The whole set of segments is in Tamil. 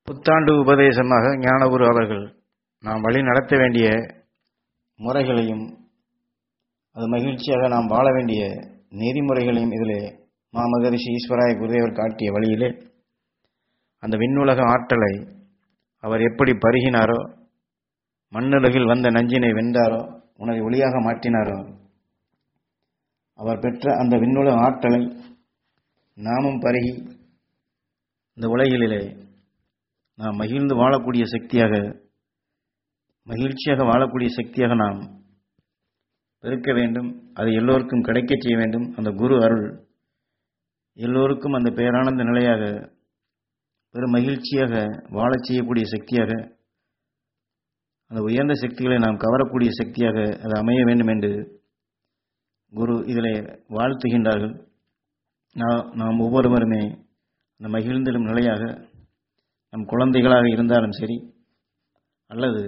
புத்தாண்டு உபதேசமாக ஞானகுரு அவர்கள் நாம் வழி நடத்த வேண்டிய முறைகளையும் அது மகிழ்ச்சியாக நாம் வாழ வேண்டிய நெறிமுறைகளையும் இதிலே மாமகரிஷி ஈஸ்வராய குருதேவர் காட்டிய வழியிலே அந்த விண்ணுலக ஆற்றலை அவர் எப்படி பருகினாரோ மண்ணுலகில் வந்த நஞ்சினை வென்றாரோ உனதை ஒளியாக மாற்றினாரோ அவர் பெற்ற அந்த விண்ணுலக ஆற்றலை நாமும் பருகி இந்த உலகிலே நாம் மகிழ்ந்து வாழக்கூடிய சக்தியாக மகிழ்ச்சியாக வாழக்கூடிய சக்தியாக நாம் பெருக்க வேண்டும் அது எல்லோருக்கும் கிடைக்கச் செய்ய வேண்டும் அந்த குரு அருள் எல்லோருக்கும் அந்த பேரானந்த நிலையாக பெரும் மகிழ்ச்சியாக வாழச் செய்யக்கூடிய சக்தியாக அந்த உயர்ந்த சக்திகளை நாம் கவரக்கூடிய சக்தியாக அது அமைய வேண்டும் என்று குரு இதில் வாழ்த்துகின்றார்கள் நாம் ஒவ்வொருவருமே அந்த மகிழ்ந்திடும் நிலையாக நம் குழந்தைகளாக இருந்தாலும் சரி அல்லது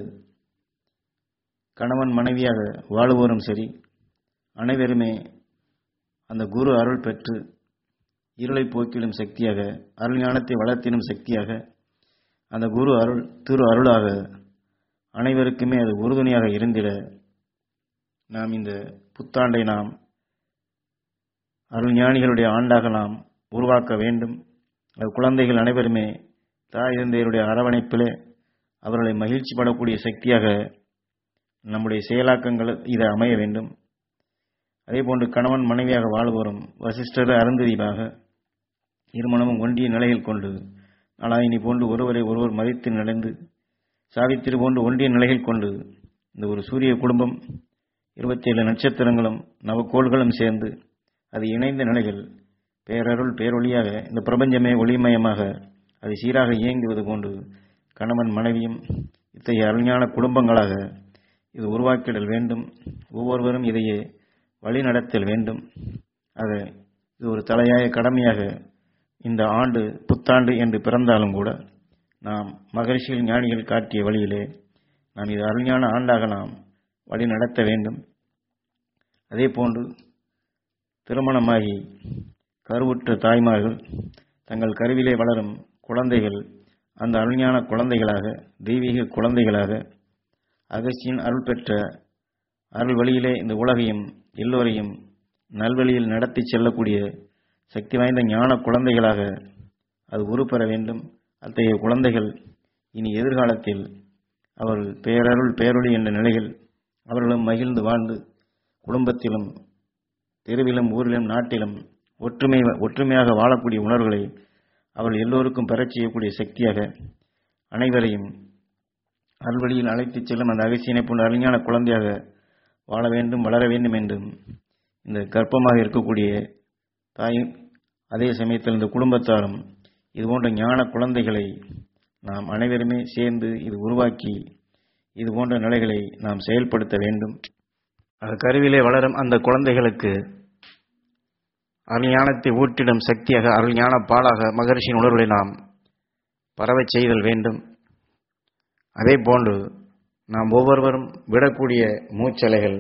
கணவன் மனைவியாக வாழுவோரும் சரி அனைவருமே அந்த குரு அருள் பெற்று இருளை போக்கிடும் சக்தியாக அருள் ஞானத்தை வளர்த்திடும் சக்தியாக அந்த குரு அருள் திரு அருளாக அனைவருக்குமே அது உறுதுணையாக இருந்திட நாம் இந்த புத்தாண்டை நாம் அருள் ஞானிகளுடைய ஆண்டாக நாம் உருவாக்க வேண்டும் அது குழந்தைகள் அனைவருமே தாய் தந்தையருடைய அரவணைப்பிலே அவர்களை மகிழ்ச்சி படக்கூடிய சக்தியாக நம்முடைய செயலாக்கங்கள் இது அமைய வேண்டும் அதே போன்று கணவன் மனைவியாக வாழ்வோரும் வசிஷ்டர் அருந்ததியாக இருமணமும் ஒன்றிய நிலையில் கொண்டு நாளாயினி போன்று ஒருவரை ஒருவர் மதித்து நடந்து சாவித்திரி போன்று ஒன்றிய நிலையில் கொண்டு இந்த ஒரு சூரிய குடும்பம் இருபத்தி ஏழு நட்சத்திரங்களும் நவக்கோள்களும் சேர்ந்து அது இணைந்த நிலையில் பேரருள் பேரொழியாக இந்த பிரபஞ்சமே ஒளிமயமாக அது சீராக இயங்குவது போன்று கணவன் மனைவியும் இத்தகைய அருஞான குடும்பங்களாக இது உருவாக்கிடல் வேண்டும் ஒவ்வொருவரும் இதையே வழி நடத்தல் வேண்டும் ஆக இது ஒரு தலையாய கடமையாக இந்த ஆண்டு புத்தாண்டு என்று பிறந்தாலும் கூட நாம் மகரிஷிகள் ஞானிகள் காட்டிய வழியிலே நாம் இது அருஞான ஆண்டாக நாம் வழி நடத்த வேண்டும் அதே போன்று திருமணமாகி கருவுற்ற தாய்மார்கள் தங்கள் கருவிலே வளரும் குழந்தைகள் அந்த அருஞான குழந்தைகளாக தெய்வீக குழந்தைகளாக அகசியின் அருள் பெற்ற அருள் வழியிலே இந்த உலகையும் எல்லோரையும் நல்வழியில் நடத்தி செல்லக்கூடிய சக்தி வாய்ந்த ஞான குழந்தைகளாக அது உருப்பெற வேண்டும் அத்தகைய குழந்தைகள் இனி எதிர்காலத்தில் அவர்கள் பேரருள் பேரொழி என்ற நிலையில் அவர்களும் மகிழ்ந்து வாழ்ந்து குடும்பத்திலும் தெருவிலும் ஊரிலும் நாட்டிலும் ஒற்றுமை ஒற்றுமையாக வாழக்கூடிய உணர்வுகளை அவர்கள் எல்லோருக்கும் பெறச் செய்யக்கூடிய சக்தியாக அனைவரையும் அல்வழியில் அழைத்துச் செல்லும் அந்த அகசியனை போன்ற அறிஞான குழந்தையாக வாழ வேண்டும் வளர வேண்டும் என்றும் இந்த கர்ப்பமாக இருக்கக்கூடிய தாய் அதே சமயத்தில் இந்த குடும்பத்தாரும் இது போன்ற ஞான குழந்தைகளை நாம் அனைவருமே சேர்ந்து இது உருவாக்கி இது போன்ற நிலைகளை நாம் செயல்படுத்த வேண்டும் அது கருவிலே வளரும் அந்த குழந்தைகளுக்கு அருஞானத்தை ஊட்டிடும் சக்தியாக அருள்ஞான பாலாக மகரிஷியின் உணர்வுகளை நாம் பரவச் செய்தல் வேண்டும் அதே போன்று நாம் ஒவ்வொருவரும் விடக்கூடிய மூச்சலைகள்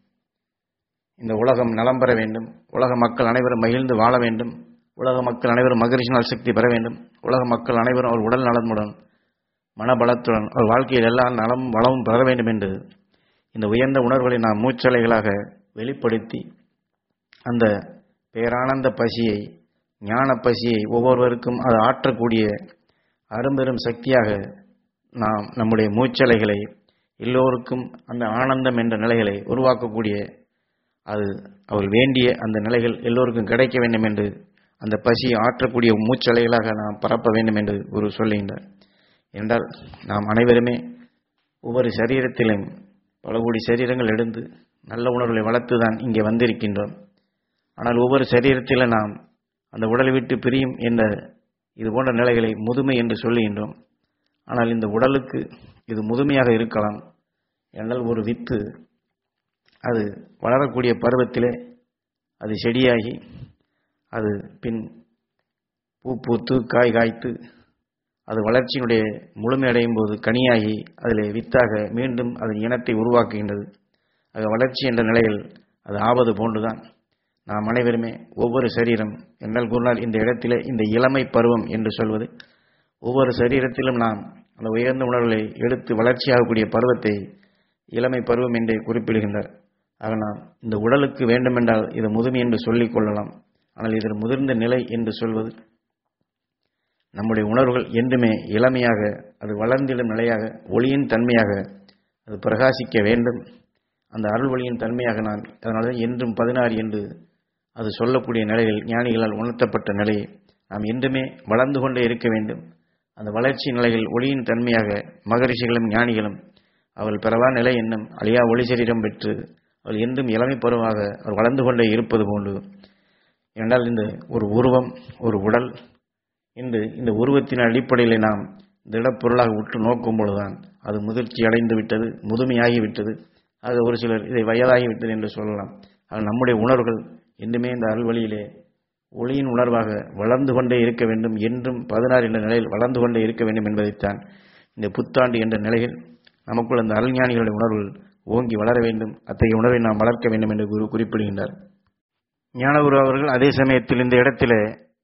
இந்த உலகம் நலம் பெற வேண்டும் உலக மக்கள் அனைவரும் மகிழ்ந்து வாழ வேண்டும் உலக மக்கள் அனைவரும் மகரிஷினால் சக்தி பெற வேண்டும் உலக மக்கள் அனைவரும் அவர் உடல் நலமுடன் மனபலத்துடன் அவர் வாழ்க்கையில் எல்லா நலமும் வளமும் பெற வேண்டும் என்று இந்த உயர்ந்த உணர்வுகளை நாம் மூச்சலைகளாக வெளிப்படுத்தி அந்த பேரானந்த பசியை ஞான பசியை ஒவ்வொருவருக்கும் அது ஆற்றக்கூடிய அரும்பெரும் சக்தியாக நாம் நம்முடைய மூச்சலைகளை எல்லோருக்கும் அந்த ஆனந்தம் என்ற நிலைகளை உருவாக்கக்கூடிய அது அவர் வேண்டிய அந்த நிலைகள் எல்லோருக்கும் கிடைக்க வேண்டும் என்று அந்த பசியை ஆற்றக்கூடிய மூச்சலைகளாக நாம் பரப்ப வேண்டும் என்று ஒரு சொல்லுகின்றார் என்றால் நாம் அனைவருமே ஒவ்வொரு சரீரத்திலும் பல கோடி சரீரங்கள் எடுத்து நல்ல உணர்வுகளை வளர்த்து தான் இங்கே வந்திருக்கின்றோம் ஆனால் ஒவ்வொரு சரீரத்தில் நாம் அந்த உடலை விட்டு பிரியும் என்ற இது போன்ற நிலைகளை முதுமை என்று சொல்லுகின்றோம் ஆனால் இந்த உடலுக்கு இது முதுமையாக இருக்கலாம் என்றால் ஒரு வித்து அது வளரக்கூடிய பருவத்திலே அது செடியாகி அது பின் பூ பூத்து காய் காய்த்து அது வளர்ச்சியினுடைய முழுமையடையும் போது கனியாகி அதில் வித்தாக மீண்டும் அதன் இனத்தை உருவாக்குகின்றது அது வளர்ச்சி என்ற நிலையில் அது ஆவது போன்றுதான் நாம் அனைவருமே ஒவ்வொரு சரீரம் என்றால் குருநாள் இந்த இடத்திலே இந்த இளமை பருவம் என்று சொல்வது ஒவ்வொரு சரீரத்திலும் நாம் அந்த உயர்ந்த உணர்வுகளை எடுத்து வளர்ச்சியாகக்கூடிய பருவத்தை இளமை பருவம் என்றே குறிப்பிடுகின்றார் ஆக நாம் இந்த உடலுக்கு வேண்டுமென்றால் இது முதுமை என்று சொல்லிக் கொள்ளலாம் ஆனால் இதில் முதிர்ந்த நிலை என்று சொல்வது நம்முடைய உணர்வுகள் என்றுமே இளமையாக அது வளர்ந்திடும் நிலையாக ஒளியின் தன்மையாக அது பிரகாசிக்க வேண்டும் அந்த அருள் ஒளியின் தன்மையாக நான் அதனால தான் என்றும் பதினாறு என்று அது சொல்லக்கூடிய நிலையில் ஞானிகளால் உணர்த்தப்பட்ட நிலையை நாம் என்றுமே வளர்ந்து கொண்டே இருக்க வேண்டும் அந்த வளர்ச்சி நிலையில் ஒளியின் தன்மையாக மகரிஷிகளும் ஞானிகளும் அவள் பெறவா நிலை என்னும் அழியா ஒளி சரீரம் பெற்று அவள் என்றும் இளமை பருவமாக அவர் வளர்ந்து கொண்டே இருப்பது போன்று என்றால் இந்த ஒரு உருவம் ஒரு உடல் என்று இந்த உருவத்தின் அடிப்படையில் நாம் திடப்பொருளாக உற்று நோக்கும் பொழுதுதான் அது முதிர்ச்சி அடைந்து விட்டது முதுமையாகி விட்டது ஆக ஒரு சிலர் இதை வயதாகி விட்டது என்று சொல்லலாம் ஆக நம்முடைய உணர்வுகள் என்றுமே இந்த அருள்வழியிலே ஒளியின் உணர்வாக வளர்ந்து கொண்டே இருக்க வேண்டும் என்றும் பதினாறு என்ற நிலையில் வளர்ந்து கொண்டே இருக்க வேண்டும் என்பதைத்தான் இந்த புத்தாண்டு என்ற நிலையில் நமக்குள் அந்த அருள்ஞானிகளுடைய உணர்வுகள் ஓங்கி வளர வேண்டும் அத்தகைய உணர்வை நாம் வளர்க்க வேண்டும் என்று குரு குறிப்பிடுகின்றார் ஞானகுரு அவர்கள் அதே சமயத்தில் இந்த இடத்திலே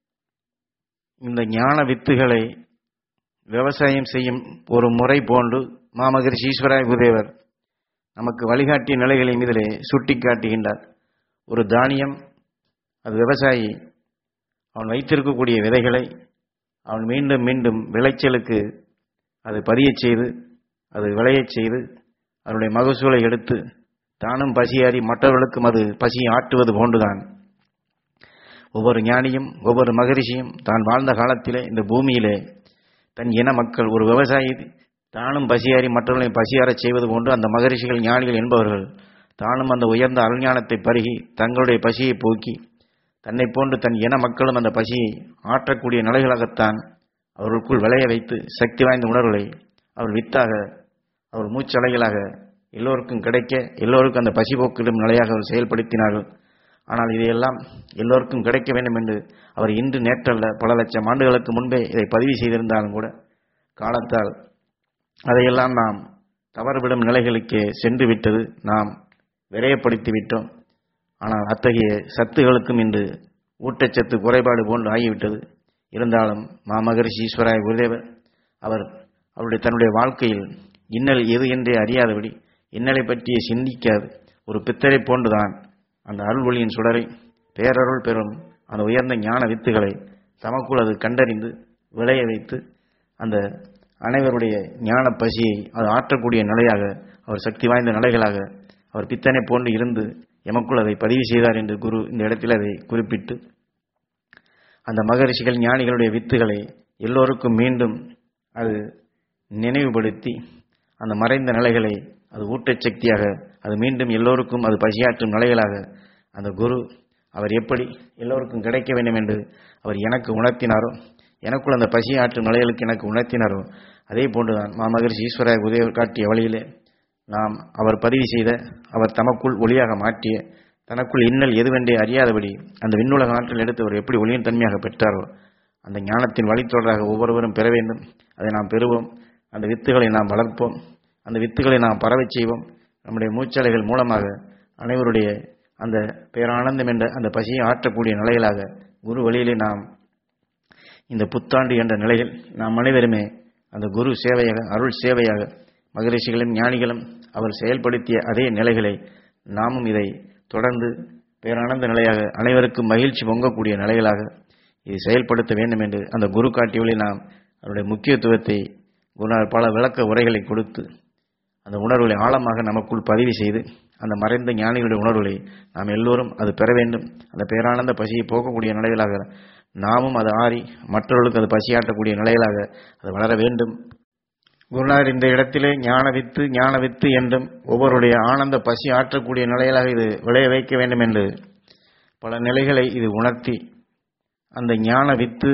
இந்த ஞான வித்துகளை விவசாயம் செய்யும் ஒரு முறை போன்று மாமகரிஷி ஈஸ்வராய குருதேவர் நமக்கு வழிகாட்டிய நிலைகளையும் இதிலே சுட்டி காட்டுகின்றார் ஒரு தானியம் அது விவசாயி அவன் வைத்திருக்கக்கூடிய விதைகளை அவன் மீண்டும் மீண்டும் விளைச்சலுக்கு அது பதியச் செய்து அது விளையச் செய்து அதனுடைய மகசூலை எடுத்து தானும் பசியாறி மற்றவர்களுக்கும் அது பசியை ஆட்டுவது போன்றுதான் ஒவ்வொரு ஞானியும் ஒவ்வொரு மகரிஷியும் தான் வாழ்ந்த காலத்திலே இந்த பூமியிலே தன் இன மக்கள் ஒரு விவசாயி தானும் பசியாறி மற்றவர்களையும் பசியாறச் செய்வது போன்று அந்த மகரிஷிகள் ஞானிகள் என்பவர்கள் தானும் அந்த உயர்ந்த அருஞானத்தை பருகி தங்களுடைய பசியை போக்கி தன்னை போன்று தன் இன மக்களும் அந்த பசியை ஆற்றக்கூடிய நிலைகளாகத்தான் அவர்களுக்குள் விளைய வைத்து சக்தி வாய்ந்த உணர்வுகளை அவர் வித்தாக அவர் மூச்சலைகளாக எல்லோருக்கும் கிடைக்க எல்லோருக்கும் அந்த பசி போக்கிடும் நிலையாக அவர் செயல்படுத்தினார்கள் ஆனால் இதையெல்லாம் எல்லோருக்கும் கிடைக்க வேண்டும் என்று அவர் இன்று நேற்றல்ல பல லட்சம் ஆண்டுகளுக்கு முன்பே இதை பதிவு செய்திருந்தாலும் கூட காலத்தால் அதையெல்லாம் நாம் தவறுவிடும் நிலைகளுக்கே சென்று விட்டது நாம் விரயப்படுத்தி விட்டோம் ஆனால் அத்தகைய சத்துகளுக்கும் இன்று ஊட்டச்சத்து குறைபாடு போன்று ஆகிவிட்டது இருந்தாலும் மாமகரிஷி ஈஸ்வராய குருதேவர் அவர் அவருடைய தன்னுடைய வாழ்க்கையில் இன்னல் எது என்றே அறியாதபடி இன்னலை பற்றிய சிந்திக்காது ஒரு பித்தரை போன்றுதான் அந்த அருள் ஒளியின் சுடரை பேரருள் பெறும் அந்த உயர்ந்த ஞான வித்துகளை தமக்குள் அது கண்டறிந்து விளைய வைத்து அந்த அனைவருடைய ஞான பசியை அது ஆற்றக்கூடிய நிலையாக அவர் சக்தி வாய்ந்த நிலைகளாக அவர் பித்தனை போன்று இருந்து எமக்குள் அதை பதிவு செய்தார் என்று குரு இந்த இடத்தில் அதை குறிப்பிட்டு அந்த மகரிஷிகள் ஞானிகளுடைய வித்துகளை எல்லோருக்கும் மீண்டும் அது நினைவுபடுத்தி அந்த மறைந்த நிலைகளை அது ஊட்டச்சக்தியாக அது மீண்டும் எல்லோருக்கும் அது பசியாற்றும் நிலைகளாக அந்த குரு அவர் எப்படி எல்லோருக்கும் கிடைக்க வேண்டும் என்று அவர் எனக்கு உணர்த்தினாரோ எனக்குள் அந்த பசியாற்றும் நிலைகளுக்கு எனக்கு உணர்த்தினாரோ அதே போன்றுதான் மாமகரிஷி ஈஸ்வர உதவி காட்டிய வழியிலே நாம் அவர் பதிவு செய்த அவர் தமக்குள் ஒளியாக மாற்றிய தனக்குள் இன்னல் எதுவென்றே அறியாதபடி அந்த விண்ணுலக நாட்டில் எடுத்து அவர் எப்படி ஒளியின் தன்மையாக பெற்றாரோ அந்த ஞானத்தின் வழித்தொடராக ஒவ்வொருவரும் பெற வேண்டும் அதை நாம் பெறுவோம் அந்த வித்துகளை நாம் வளர்ப்போம் அந்த வித்துகளை நாம் பரவச் செய்வோம் நம்முடைய மூச்சலைகள் மூலமாக அனைவருடைய அந்த பேரானந்தம் என்ற அந்த பசியை ஆற்றக்கூடிய நிலைகளாக குரு வழியிலே நாம் இந்த புத்தாண்டு என்ற நிலையில் நாம் அனைவருமே அந்த குரு சேவையாக அருள் சேவையாக மகரிஷிகளும் ஞானிகளும் அவர் செயல்படுத்திய அதே நிலைகளை நாமும் இதை தொடர்ந்து பேரானந்த நிலையாக அனைவருக்கும் மகிழ்ச்சி பொங்கக்கூடிய நிலைகளாக இதை செயல்படுத்த வேண்டும் என்று அந்த குரு காட்டியவழி நாம் அவருடைய முக்கியத்துவத்தை குருநாள் பல விளக்க உரைகளை கொடுத்து அந்த உணர்வுகளை ஆழமாக நமக்குள் பதிவு செய்து அந்த மறைந்த ஞானிகளுடைய உணர்வுகளை நாம் எல்லோரும் அது பெற வேண்டும் அந்த பேரானந்த பசியை போக்கக்கூடிய நிலைகளாக நாமும் அது ஆறி மற்றவர்களுக்கு அது பசியாற்றக்கூடிய நிலைகளாக அது வளர வேண்டும் குருநாதர் இந்த இடத்திலே ஞான வித்து ஞான வித்து என்றும் ஒவ்வொருடைய ஆனந்த பசி ஆற்றக்கூடிய நிலைகளாக இது விளைய வைக்க வேண்டும் என்று பல நிலைகளை இது உணர்த்தி அந்த ஞான வித்து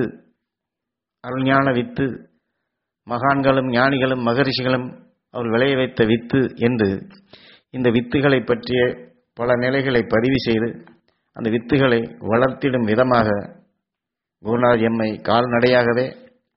அருள்ஞான வித்து மகான்களும் ஞானிகளும் மகரிஷிகளும் அவர் விளைய வைத்த வித்து என்று இந்த வித்துகளை பற்றிய பல நிலைகளை பதிவு செய்து அந்த வித்துகளை வளர்த்திடும் விதமாக குருநாத் எம்மை கால்நடையாகவே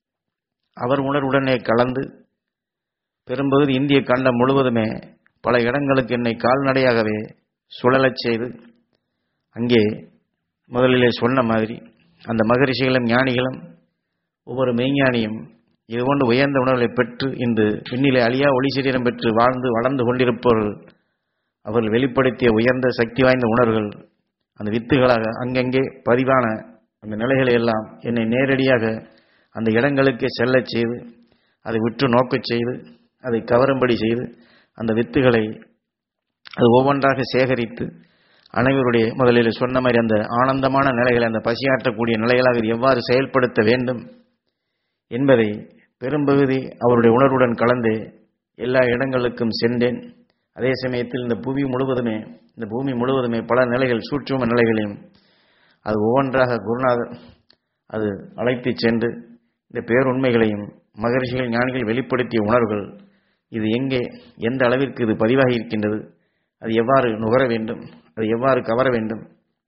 அவர் உணர்வுடனே கலந்து பெரும்பகுதி இந்திய கண்டம் முழுவதுமே பல இடங்களுக்கு என்னை கால்நடையாகவே சுழலச் செய்து அங்கே முதலிலே சொன்ன மாதிரி அந்த மகரிஷிகளும் ஞானிகளும் ஒவ்வொரு மெய்ஞானியும் இதுபோன்று உயர்ந்த உணர்வுகளை பெற்று இன்று விண்ணிலே அழியா ஒளி சரீரம் பெற்று வாழ்ந்து வளர்ந்து கொண்டிருப்பவர்கள் அவர்கள் வெளிப்படுத்திய உயர்ந்த சக்தி வாய்ந்த உணர்வுகள் அந்த வித்துகளாக அங்கங்கே பதிவான அந்த நிலைகளை எல்லாம் என்னை நேரடியாக அந்த இடங்களுக்கே செல்லச் செய்து அதை விற்று நோக்கச் செய்து அதை கவரும்படி செய்து அந்த வித்துகளை அது ஒவ்வொன்றாக சேகரித்து அனைவருடைய முதலில் சொன்ன மாதிரி அந்த ஆனந்தமான நிலைகளை அந்த பசியாற்றக்கூடிய நிலைகளாக இது எவ்வாறு செயல்படுத்த வேண்டும் என்பதை பெரும்பகுதி அவருடைய உணர்வுடன் கலந்து எல்லா இடங்களுக்கும் சென்றேன் அதே சமயத்தில் இந்த புவி முழுவதுமே இந்த பூமி முழுவதுமே பல நிலைகள் சூட்சும நிலைகளையும் அது ஒவ்வொன்றாக குருநாதர் அது அழைத்து சென்று இந்த பேருண்மைகளையும் மகரிஷிகள் ஞானிகள் வெளிப்படுத்திய உணர்வுகள் இது எங்கே எந்த அளவிற்கு இது பதிவாகி இருக்கின்றது அது எவ்வாறு நுகர வேண்டும் அது எவ்வாறு கவர வேண்டும்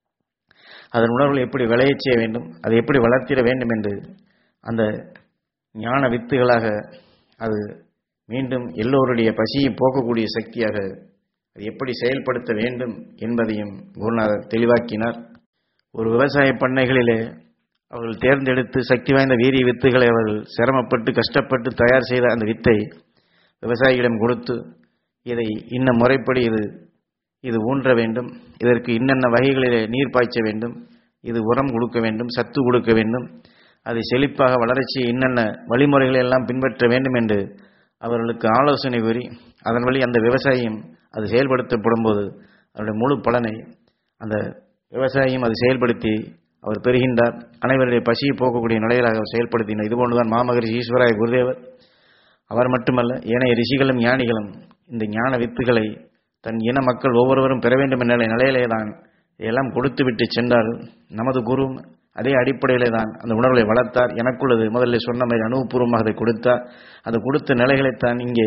அதன் உணர்வுகள் எப்படி விளையச் செய்ய வேண்டும் அதை எப்படி வளர்த்திட வேண்டும் என்று அந்த ஞான வித்துகளாக அது மீண்டும் எல்லோருடைய பசியை போக்கக்கூடிய சக்தியாக அது எப்படி செயல்படுத்த வேண்டும் என்பதையும் குருநாதர் தெளிவாக்கினார் ஒரு விவசாய பண்ணைகளிலே அவர்கள் தேர்ந்தெடுத்து சக்தி வாய்ந்த வீரிய வித்துகளை அவர்கள் சிரமப்பட்டு கஷ்டப்பட்டு தயார் செய்த அந்த வித்தை விவசாயிகளிடம் கொடுத்து இதை இன்ன முறைப்படி இது இது ஊன்ற வேண்டும் இதற்கு இன்னென்ன வகைகளிலே நீர் பாய்ச்ச வேண்டும் இது உரம் கொடுக்க வேண்டும் சத்து கொடுக்க வேண்டும் அதை செழிப்பாக வளர்ச்சி இன்னென்ன வழிமுறைகளை எல்லாம் பின்பற்ற வேண்டும் என்று அவர்களுக்கு ஆலோசனை கூறி அதன் வழி அந்த விவசாயியும் அது செயல்படுத்தப்படும் போது அதனுடைய முழு பலனை அந்த விவசாயியும் அது செயல்படுத்தி அவர் பெறுகின்றார் அனைவருடைய பசியை போக்கக்கூடிய நிலையிலாக அவர் செயல்படுத்தினார் இதுபோன்றுதான் மாமகரிஷி ஈஸ்வராய குருதேவர் அவர் மட்டுமல்ல ஏனைய ரிஷிகளும் ஞானிகளும் இந்த ஞான வித்துகளை தன் இன மக்கள் ஒவ்வொருவரும் பெற வேண்டும் என்ற நிலையிலே தான் எல்லாம் கொடுத்து விட்டு சென்றார்கள் நமது குரு அதே அடிப்படையிலே தான் அந்த உணர்வுகளை வளர்த்தார் எனக்குள்ளது முதல்ல சொன்ன மாதிரி அனுபவபூர்வமாக அதை கொடுத்தார் அது கொடுத்த நிலைகளைத்தான் இங்கே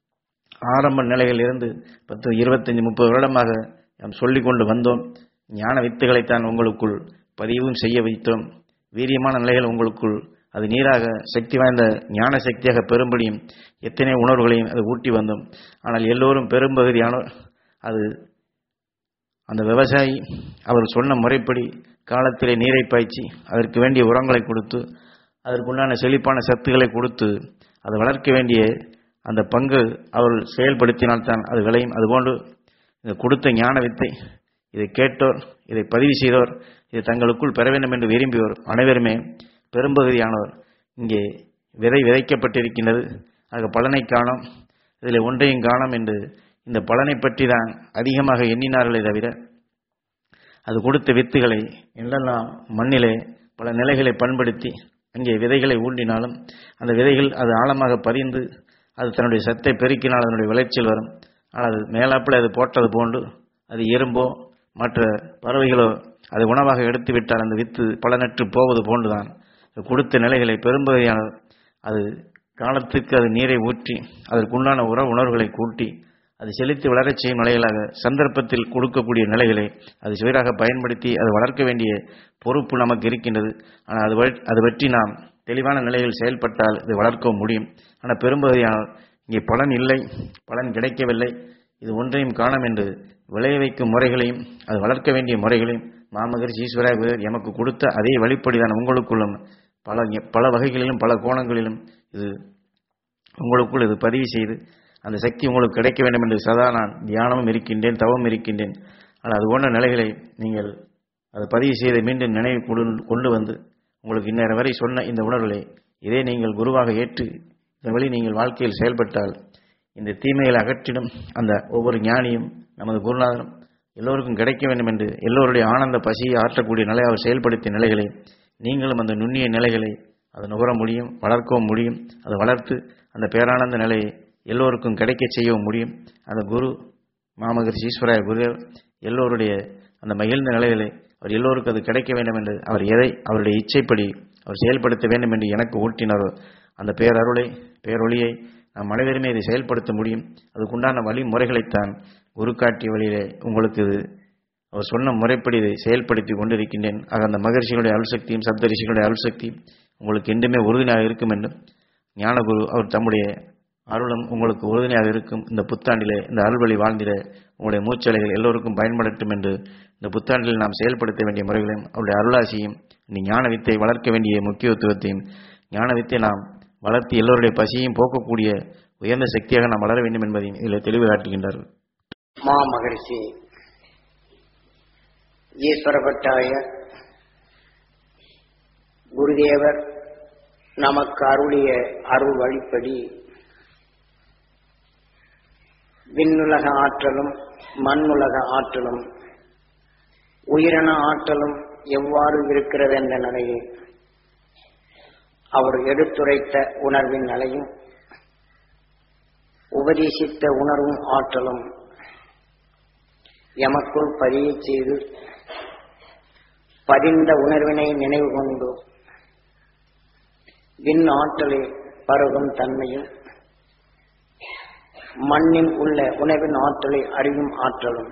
ஆரம்ப நிலையில் இருந்து பத்து இருபத்தஞ்சு முப்பது வருடமாக நாம் சொல்லிக் கொண்டு வந்தோம் ஞான வித்துகளைத்தான் உங்களுக்குள் பதிவும் செய்ய வைத்தோம் வீரியமான நிலைகள் உங்களுக்குள் அது நீராக சக்தி வாய்ந்த ஞான சக்தியாக பெரும்படியும் எத்தனை உணர்வுகளையும் அது ஊட்டி வந்தோம் ஆனால் எல்லோரும் பெரும்பகுதியான அது அந்த விவசாயி அவர் சொன்ன முறைப்படி காலத்திலே நீரை பாய்ச்சி அதற்கு வேண்டிய உரங்களை கொடுத்து அதற்குண்டான செழிப்பான சத்துக்களை கொடுத்து அதை வளர்க்க வேண்டிய அந்த பங்கு அவர்கள் செயல்படுத்தினால்தான் அது விளையும் அதுபோன்று இந்த கொடுத்த ஞான வித்தை இதை கேட்டோர் இதை பதிவு செய்தோர் இதை தங்களுக்குள் பெற வேண்டும் என்று விரும்பியோர் அனைவருமே பெரும்பகுதியானோர் இங்கே விதை விதைக்கப்பட்டிருக்கின்றது ஆக பலனை காணோம் இதில் ஒன்றையும் காணோம் என்று இந்த பலனை பற்றி தான் அதிகமாக எண்ணினார்களே தவிர அது கொடுத்த வித்துகளை எல்லாம் மண்ணிலே பல நிலைகளை பண்படுத்தி அங்கே விதைகளை ஊண்டினாலும் அந்த விதைகள் அது ஆழமாக பதிந்து அது தன்னுடைய சத்தை பெருக்கினால் அதனுடைய விளைச்சல் வரும் ஆனால் அது மேலாப்பில் அது போட்டது போன்று அது எறும்போ மற்ற பறவைகளோ அது உணவாக எடுத்து விட்டால் அந்த வித்து பலனற்று போவது போன்றுதான் கொடுத்த நிலைகளை பெரும்பகுதியான அது காலத்துக்கு அது நீரை ஊற்றி அதற்குண்டான உற உணர்வுகளை கூட்டி அது செலுத்தி வளரச் செய்யும் நிலைகளாக சந்தர்ப்பத்தில் கொடுக்கக்கூடிய நிலைகளை அது சீராக பயன்படுத்தி அது வளர்க்க வேண்டிய பொறுப்பு நமக்கு இருக்கின்றது ஆனால் அது வ- அது பற்றி நாம் தெளிவான நிலையில் செயல்பட்டால் இது வளர்க்கவும் முடியும் ஆனால் பெரும்பகுதியான இங்கே பலன் இல்லை பலன் கிடைக்கவில்லை இது ஒன்றையும் காணோம் என்று விளைய வைக்கும் முறைகளையும் அது வளர்க்க வேண்டிய முறைகளையும் மாமகரிஷி ஈஸ்வரர் எமக்கு கொடுத்த அதே வழிப்படிதான் உங்களுக்குள்ளும் பல பல வகைகளிலும் பல கோணங்களிலும் இது உங்களுக்குள் இது பதிவு செய்து அந்த சக்தி உங்களுக்கு கிடைக்க வேண்டும் என்று சதா நான் தியானமும் இருக்கின்றேன் தவம் இருக்கின்றேன் ஆனால் அது போன்ற நிலைகளை நீங்கள் அது பதிவு செய்து மீண்டும் நினைவு கொண்டு- கொண்டு வந்து உங்களுக்கு இந்நேரம் வரை சொன்ன இந்த உணர்வுகளை இதே நீங்கள் குருவாக ஏற்று இந்த வழி நீங்கள் வாழ்க்கையில் செயல்பட்டால் இந்த தீமைகளை அகற்றிடும் அந்த ஒவ்வொரு ஞானியும் நமது குருநாதரும் எல்லோருக்கும் கிடைக்க வேண்டும் என்று எல்லோருடைய ஆனந்த பசியை ஆற்றக்கூடிய நிலை அவர் செயல்படுத்திய நிலைகளை நீங்களும் அந்த நுண்ணிய நிலைகளை அதை நுகர முடியும் வளர்க்கவும் முடியும் அதை வளர்த்து அந்த பேரானந்த நிலையை எல்லோருக்கும் கிடைக்கச் செய்யவும் முடியும் அந்த குரு மாமகரிஷி ஈஸ்வராய குருதேவ் எல்லோருடைய அந்த மகிழ்ந்த நிலைகளை அவர் எல்லோருக்கும் அது கிடைக்க வேண்டும் என்று அவர் எதை அவருடைய இச்சைப்படி அவர் செயல்படுத்த வேண்டும் என்று எனக்கு ஊட்டினாரோ அந்த பேரருளை பேரொளியை நாம் அனைவருமே இதை செயல்படுத்த முடியும் அதுக்குண்டான வழிமுறைகளைத்தான் குரு காட்டிய வழியிலே உங்களுக்கு இது அவர் சொன்ன முறைப்படி இதை செயல்படுத்தி கொண்டிருக்கின்றேன் ஆக அந்த மகரிஷிகளுடைய அருள்சக்தியும் சப்த ரிஷிகளுடைய அருள்சக்தியும் உங்களுக்கு என்றுமே உறுதுணையாக இருக்கும் என்றும் ஞானகுரு அவர் தம்முடைய அருளும் உங்களுக்கு உறுதுணையாக இருக்கும் இந்த புத்தாண்டிலே இந்த அருள்வழி வாழ்ந்திட உங்களுடைய மூச்சலைகள் எல்லோருக்கும் பயன்படட்டும் என்று இந்த புத்தாண்டில் நாம் செயல்படுத்த வேண்டிய முறைகளையும் அவருடைய அருளாசியும் இந்த ஞான வித்தை வளர்க்க வேண்டிய முக்கியத்துவத்தையும் ஞான வித்தை நாம் வளர்த்து எல்லோருடைய பசியையும் போக்கக்கூடிய உயர்ந்த சக்தியாக நாம் வளர வேண்டும் என்பதையும் இதில் தெளிவு காட்டுகின்றார்கள் மா மகரிஷி ஈஸ்வரபட்டாய குருதேவர் நமக்கு அருளிய அருள் வழிப்படி விண்ணுலக ஆற்றலும் மண்ணுலக ஆற்றலும் உயிரின ஆற்றலும் எவ்வாறு இருக்கிறது என்ற நிலையை அவர் எடுத்துரைத்த உணர்வின் நிலையும் உபதேசித்த உணர்வும் ஆற்றலும் எமக்குள் பதிய செய்து பதிந்த உணர்வினை நினைவு கொண்டு விண் ஆற்றலை பருகும் தன்மையும் மண்ணில் உள்ள உணவின் ஆற்றலை அறியும் ஆற்றலும்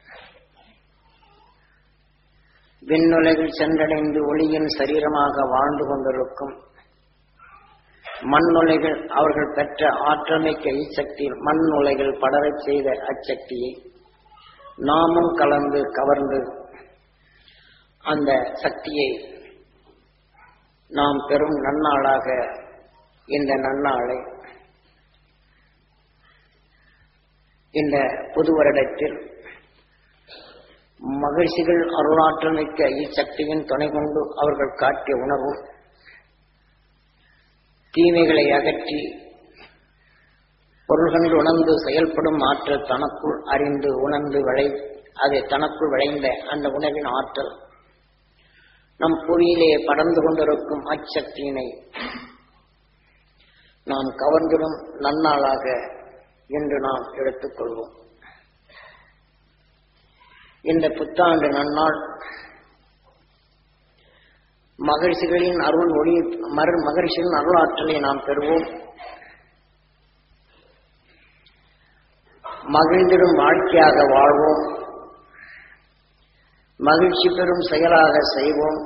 விண்ணுலகில் சென்றடைந்து ஒளியின் சரீரமாக வாழ்ந்து கொண்டிருக்கும் மண்ணுலைகள் அவர்கள் பெற்ற ஆற்றமைக்க இச்சக்தியில் மண் உலைகள் படரச் செய்த அச்சக்தியை நாமும் கலந்து கவர்ந்து அந்த சக்தியை நாம் பெரும் நன்னாளாக இந்த நன்னாளை இந்த புது வருடத்தில் மகிழ்ச்சிகள் அருளாற்றல் மிக்க இச்சக்தியின் துணை கொண்டு அவர்கள் காட்டிய உணர்வும் தீமைகளை அகற்றி பொருள்கண்டு உணர்ந்து செயல்படும் ஆற்றல் தனக்குள் அறிந்து உணர்ந்து விளை அது தனக்குள் விளைந்த அந்த உணவின் ஆற்றல் நம் புவியிலே படர்ந்து கொண்டிருக்கும் அச்சக்தியினை நாம் கவர்ந்திடும் நன்னாளாக என்று நாம் எடுத்துக்கொள்வோம் இந்த புத்தாண்டு நன்னாள் மகிழ்ச்சிகளின் அருள் ஒளி மறு மகிழ்ச்சியின் அருளாற்றலை நாம் பெறுவோம் மகிழ்ந்திடும் வாழ்க்கையாக வாழ்வோம் மகிழ்ச்சி பெறும் செயலாக செய்வோம்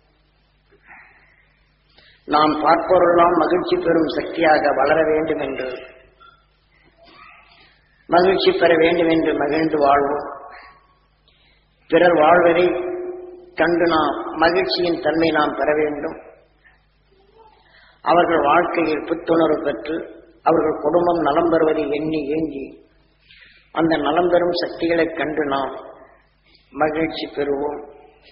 நாம் பார்ப்போரெல்லாம் மகிழ்ச்சி பெறும் சக்தியாக வளர வேண்டும் என்று மகிழ்ச்சி பெற வேண்டும் என்று மகிழ்ந்து வாழ்வோம் பிறர் வாழ்வதை கண்டு நாம் மகிழ்ச்சியின் தன்மை நாம் பெற வேண்டும் அவர்கள் வாழ்க்கையில் புத்துணர்வு பெற்று அவர்கள் குடும்பம் நலம் பெறுவதை எண்ணி ஏங்கி அந்த நலம் பெறும் சக்திகளைக் கண்டு நாம் மகிழ்ச்சி பெறுவோம்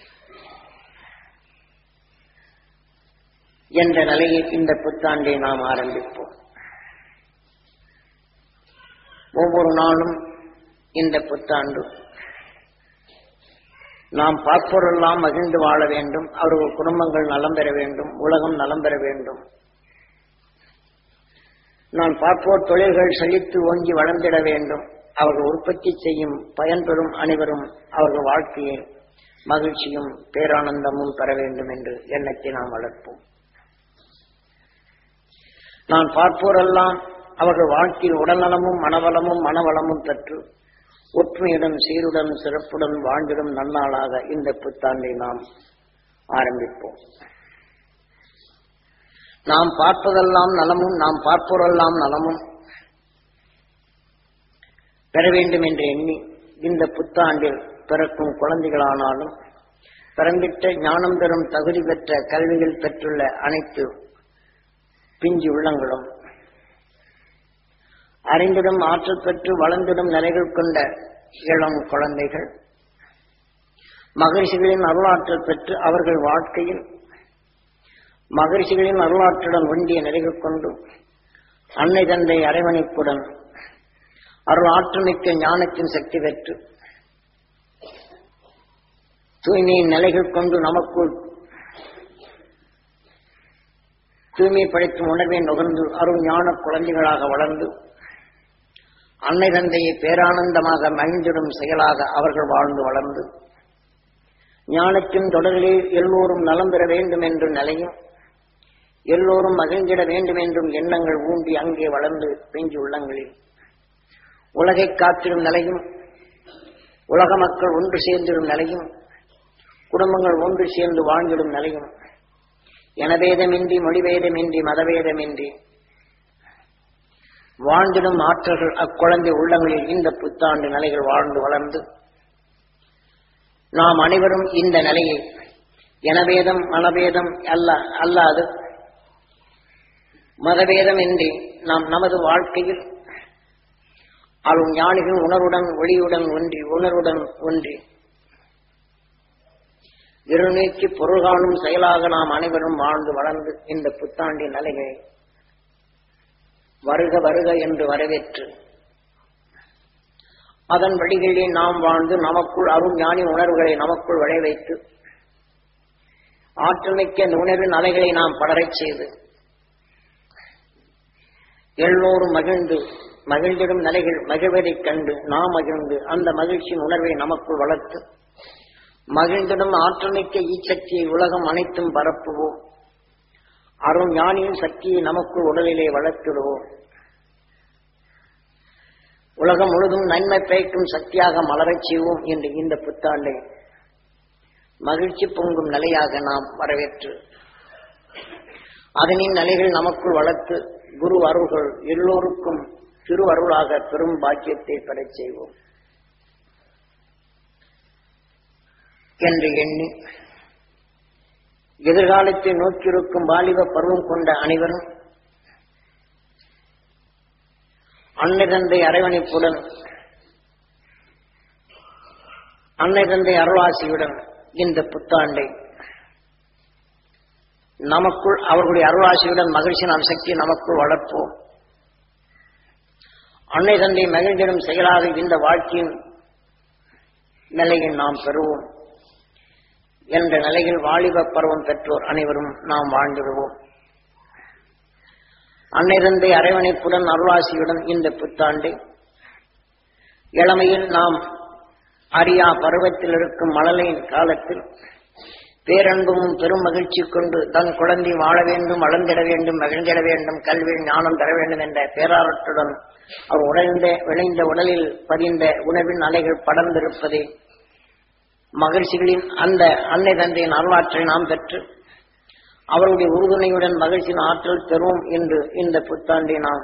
என்ற நிலையில் இந்த புத்தாண்டை நாம் ஆரம்பிப்போம் ஒவ்வொரு நாளும் இந்த புத்தாண்டு நாம் பார்ப்போரெல்லாம் மகிழ்ந்து வாழ வேண்டும் அவர்கள் குடும்பங்கள் நலம் பெற வேண்டும் உலகம் நலம் பெற வேண்டும் நான் பார்ப்போர் தொழில்கள் செழித்து ஓங்கி வளர்ந்திட வேண்டும் அவர்கள் உற்பத்தி செய்யும் பயன்பெறும் அனைவரும் அவர்கள் வாழ்க்கையில் மகிழ்ச்சியும் பேரானந்தமும் பெற வேண்டும் என்று எண்ணத்தை நாம் வளர்ப்போம் நான் பார்ப்போரெல்லாம் அவர்கள் வாழ்க்கையில் உடல்நலமும் மனவளமும் மனவளமும் பெற்று ஒற்றுமையுடன் சீருடன் சிறப்புடன் வாழ்ந்திடும் நன்னாளாக இந்த புத்தாண்டை நாம் ஆரம்பிப்போம் நாம் பார்ப்பதெல்லாம் நலமும் நாம் பார்ப்போரெல்லாம் நலமும் பெற வேண்டும் என்று எண்ணி இந்த புத்தாண்டில் பிறக்கும் குழந்தைகளானாலும் பிறந்திட்ட ஞானம் பெறும் தகுதி பெற்ற கல்விகள் பெற்றுள்ள அனைத்து பிஞ்சு உள்ளங்களும் அறிந்திடும் ஆற்றல் பெற்று வளர்ந்திடும் நிலைகள் கொண்ட இளம் குழந்தைகள் மகிழ்ச்சிகளின் அருளாற்றல் பெற்று அவர்கள் வாழ்க்கையில் மகிழ்ச்சிகளின் அருளாற்றுடன் ஒன்றிய நிலைகள் கொண்டு அன்னை தந்தை அரவணைப்புடன் அருள் ஆற்றமிக்க ஞானத்தின் சக்தி பெற்று தூய்மையின் நிலைகள் கொண்டு நமக்குள் தூய்மை படைக்கும் உணர்வை நுகர்ந்து அருள் ஞான குழந்தைகளாக வளர்ந்து அன்னை தந்தையை பேரானந்தமாக மகிழ்ந்திடும் செயலாக அவர்கள் வாழ்ந்து வளர்ந்து ஞானத்தின் தொடரிலே எல்லோரும் நலம் பெற வேண்டும் என்ற நிலையும் எல்லோரும் மகிழ்ந்திட வேண்டும் என்றும் எண்ணங்கள் ஊண்டி அங்கே வளர்ந்து பெஞ்சு உள்ளங்களில் உலகை காத்திடும் நிலையும் உலக மக்கள் ஒன்று சேர்ந்திடும் நிலையும் குடும்பங்கள் ஒன்று சேர்ந்து வாழ்ந்திடும் நிலையும் எனவேதமின்றி மொழிவேதமின்றி மதவேதமின்றி வாழ்ந்திடும் ஆற்றல்கள் அக்குழந்தை உள்ளங்களில் இந்த புத்தாண்டு நிலைகள் வாழ்ந்து வளர்ந்து நாம் அனைவரும் இந்த நிலையை எனவேதம் மனவேதம் அல்ல அல்லாது மதவேதமின்றி நாம் நமது வாழ்க்கையில் அருள் ஞானிகள் உணர்வுடன் ஒளியுடன் ஒன்றி உணர்வுடன் ஒன்றி இருள் நீக்கி பொருள் காணும் செயலாக நாம் அனைவரும் வாழ்ந்து வளர்ந்து இந்த புத்தாண்டின் நிலையை வருக வருக என்று வரவேற்று அதன் வழிகளிலே நாம் வாழ்ந்து நமக்குள் அருள் ஞானி உணர்வுகளை நமக்குள் விளைவைத்து ஆற்றல் மிக்க இந்த உணர்வின் அலைகளை நாம் படரச் செய்து எல்லோரும் மகிழ்ந்து மகிழ்ந்திடும் நிலைகள் மகிழ்வதைக் கண்டு நாம் மகிழ்ந்து அந்த மகிழ்ச்சியின் உணர்வை நமக்குள் வளர்த்து மகிழ்ந்திடும் ஆற்றல் மிக்க ஈச்சக்தியை உலகம் அனைத்தும் பரப்புவோம் அருள் ஞானியின் சக்தியை நமக்குள் உடலிலே வளர்த்திடுவோம் உலகம் முழுதும் நன்மை பயக்கும் சக்தியாக மலரச் செய்வோம் என்று இந்த புத்தாண்டை மகிழ்ச்சி பொங்கும் நிலையாக நாம் வரவேற்று அதனின் நிலைகள் நமக்குள் வளர்த்து குரு அருள்கள் எல்லோருக்கும் திரு அருளாக பெரும் பாக்கியத்தை பெறச் செய்வோம் என்று எண்ணி எதிர்காலத்தை நோக்கியிருக்கும் வாலிப பருவம் கொண்ட அனைவரும் அன்னை தந்தை அரவணைப்புடன் அன்னை தந்தை அருளாசியுடன் இந்த புத்தாண்டை நமக்குள் அவர்களுடைய அருளாசியுடன் மகிழ்ச்சி நாம் சக்தி நமக்குள் வளர்ப்போம் அன்னை தந்தை மகிழ்ந்திடும் செயலாக இந்த வாழ்க்கையின் நிலையை நாம் பெறுவோம் என்ற நிலையில் வாலிப பருவம் பெற்றோர் அனைவரும் நாம் வாழ்ந்திடுவோம் அன்னை தந்தை அரவணைப்புடன் அருளாசியுடன் இந்த புத்தாண்டு இளமையில் நாம் அறியா பருவத்தில் இருக்கும் மழலையின் காலத்தில் பேரன்பும் பெரும் மகிழ்ச்சி கொண்டு தன் குழந்தை வாழ வேண்டும் வளர்ந்திட வேண்டும் மகிழ்ந்திட வேண்டும் கல்வி ஞானம் தர வேண்டும் என்ற பேராரத்துடன் அவர் உடைந்த விளைந்த உடலில் பதிந்த உணவின் அலைகள் படர்ந்திருப்பதை மகிழ்ச்சிகளின் அந்த அன்னை தந்தையின் அருளாற்றை நாம் பெற்று அவருடைய உறுதுணையுடன் மகிழ்ச்சியின் ஆற்றல் பெறுவோம் என்று இந்த புத்தாண்டை நாம்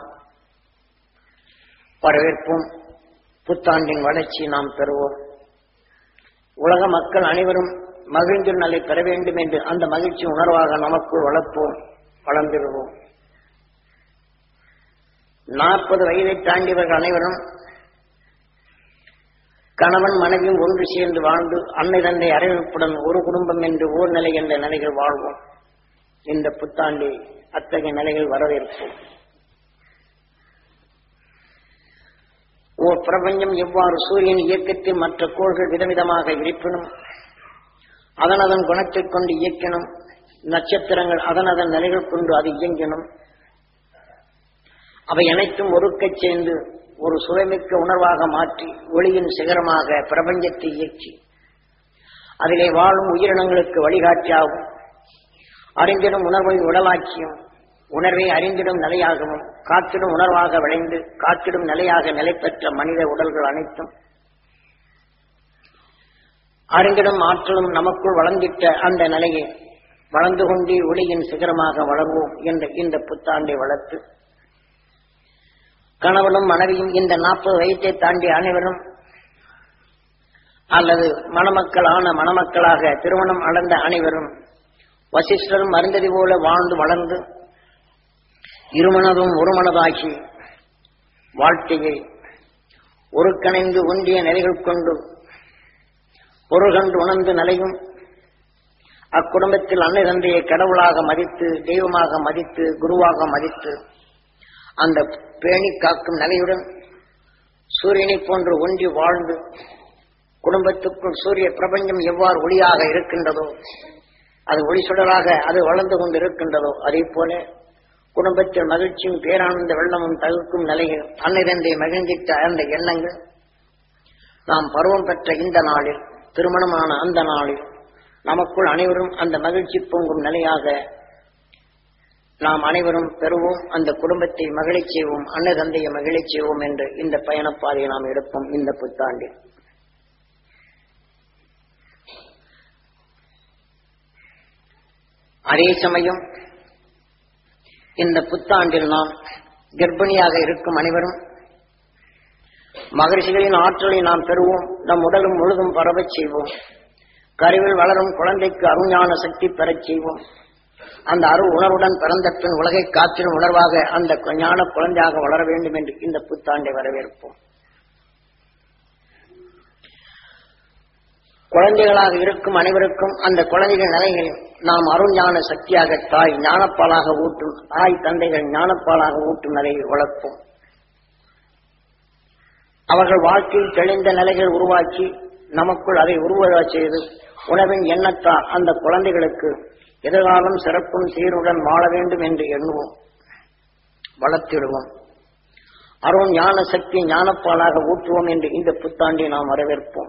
வரவேற்போம் புத்தாண்டின் வளர்ச்சி நாம் பெறுவோம் உலக மக்கள் அனைவரும் மகிழ்ந்து நிலை பெற வேண்டும் என்று அந்த மகிழ்ச்சி உணர்வாக நமக்குள் வளர்ப்போம் வளர்ந்திருவோம் நாற்பது வயதை தாண்டியவர்கள் அனைவரும் கணவன் மனைவியும் ஒன்று சேர்ந்து வாழ்ந்து அன்னை தந்தை அறிவிப்புடன் ஒரு குடும்பம் என்று ஓர் நிலை என்ற நிலைகள் வாழ்வோம் இந்த புத்தாண்டு அத்தகைய நிலைகள் வரவேற்போம் ஓர் பிரபஞ்சம் எவ்வாறு சூரியன் இயக்கத்தில் மற்ற கோள்கள் விதவிதமாக இருப்பினும் அதன் அதன் குணத்தைக் கொண்டு இயக்கணும் நட்சத்திரங்கள் அதன் அதன் நிலைகள் கொண்டு அது இயங்கினும் அவை அனைத்தும் ஒருக்கச் சேர்ந்து ஒரு சுவைமிக்க உணர்வாக மாற்றி ஒளியின் சிகரமாக பிரபஞ்சத்தை இயக்கி அதிலே வாழும் உயிரினங்களுக்கு வழிகாட்டியாகும் அறிந்திடும் உணர்வை உடலாக்கியும் உணர்வை அறிந்திடும் நிலையாகவும் காத்திடும் உணர்வாக விளைந்து காத்திடும் நிலையாக நிலை பெற்ற மனித உடல்கள் அனைத்தும் அறிந்திடும் ஆற்றலும் நமக்குள் வளர்ந்திட்ட அந்த நிலையை வளர்ந்து கொண்டே ஒளியின் சிகரமாக வளர்வோம் என்ற இந்த புத்தாண்டை வளர்த்து கணவனும் மனைவியும் இந்த நாற்பது வயதை தாண்டிய அனைவரும் அல்லது மணமக்கள் ஆன மணமக்களாக திருமணம் அடைந்த அனைவரும் வசிஷ்டரும் மருந்ததி போல வாழ்ந்து வளர்ந்து இருமனதும் ஒருமனதாகி வாழ்க்கையை ஒருங்கிணைந்து ஒன்றிய நிலைகள் கொண்டு பொருள் கண்டு உணர்ந்து நிலையும் அக்குடும்பத்தில் அன்னை தந்தையை கடவுளாக மதித்து தெய்வமாக மதித்து குருவாக மதித்து அந்த பேணி காக்கும் நிலையுடன் சூரியனை போன்று ஒன்றி வாழ்ந்து குடும்பத்துக்குள் சூரிய பிரபஞ்சம் எவ்வாறு ஒளியாக இருக்கின்றதோ அது ஒளி சுடராக அது வளர்ந்து கொண்டு இருக்கின்றதோ அதே போல குடும்பத்தில் மகிழ்ச்சியும் பேரானந்த வெள்ளமும் தவிர்க்கும் நிலையில் அன்னை தந்தை மகிழ்ந்திட்ட அந்த எண்ணங்கள் நாம் பருவம் பெற்ற இந்த நாளில் திருமணமான அந்த நாளில் நமக்குள் அனைவரும் அந்த மகிழ்ச்சி பொங்கும் நிலையாக நாம் அனைவரும் பெறுவோம் அந்த குடும்பத்தை மகிழச் செய்வோம் அன்னை தந்தையை மகிழச் செய்வோம் என்று இந்த பயணப்பாதையை நாம் எடுப்போம் இந்த புத்தாண்டில் அதே சமயம் இந்த புத்தாண்டில் நாம் கர்ப்பிணியாக இருக்கும் அனைவரும் மகரிஷிகளின் ஆற்றலை நாம் பெறுவோம் நம் உடலும் முழுதும் பரவச் செய்வோம் கருவில் வளரும் குழந்தைக்கு அருஞான சக்தி பெறச் செய்வோம் அந்த அருள் உணர்வுடன் பிறந்த பின் உலகை காற்றிடும் உணர்வாக அந்த ஞான குழந்தையாக வளர வேண்டும் என்று இந்த புத்தாண்டை வரவேற்போம் குழந்தைகளாக இருக்கும் அனைவருக்கும் அந்த குழந்தைகள் நிலையில் நாம் அருள் ஞான சக்தியாக தாய் ஞானப்பாலாக ஊட்டும் தாய் தந்தைகள் ஞானப்பாலாக ஊட்டும் நிலையை வளர்ப்போம் அவர்கள் வாழ்க்கையில் தெளிந்த நிலைகள் உருவாக்கி நமக்குள் அதை உருவழ செய்து உணவின் எண்ணத்தால் அந்த குழந்தைகளுக்கு எதிர்காலம் சிறப்பும் சீருடன் வாழ வேண்டும் என்று எண்ணுவோம் வளர்த்திடுவோம் அருண் ஞான சக்தி ஞானப்பாலாக ஊற்றுவோம் என்று இந்த புத்தாண்டை நாம் வரவேற்போம்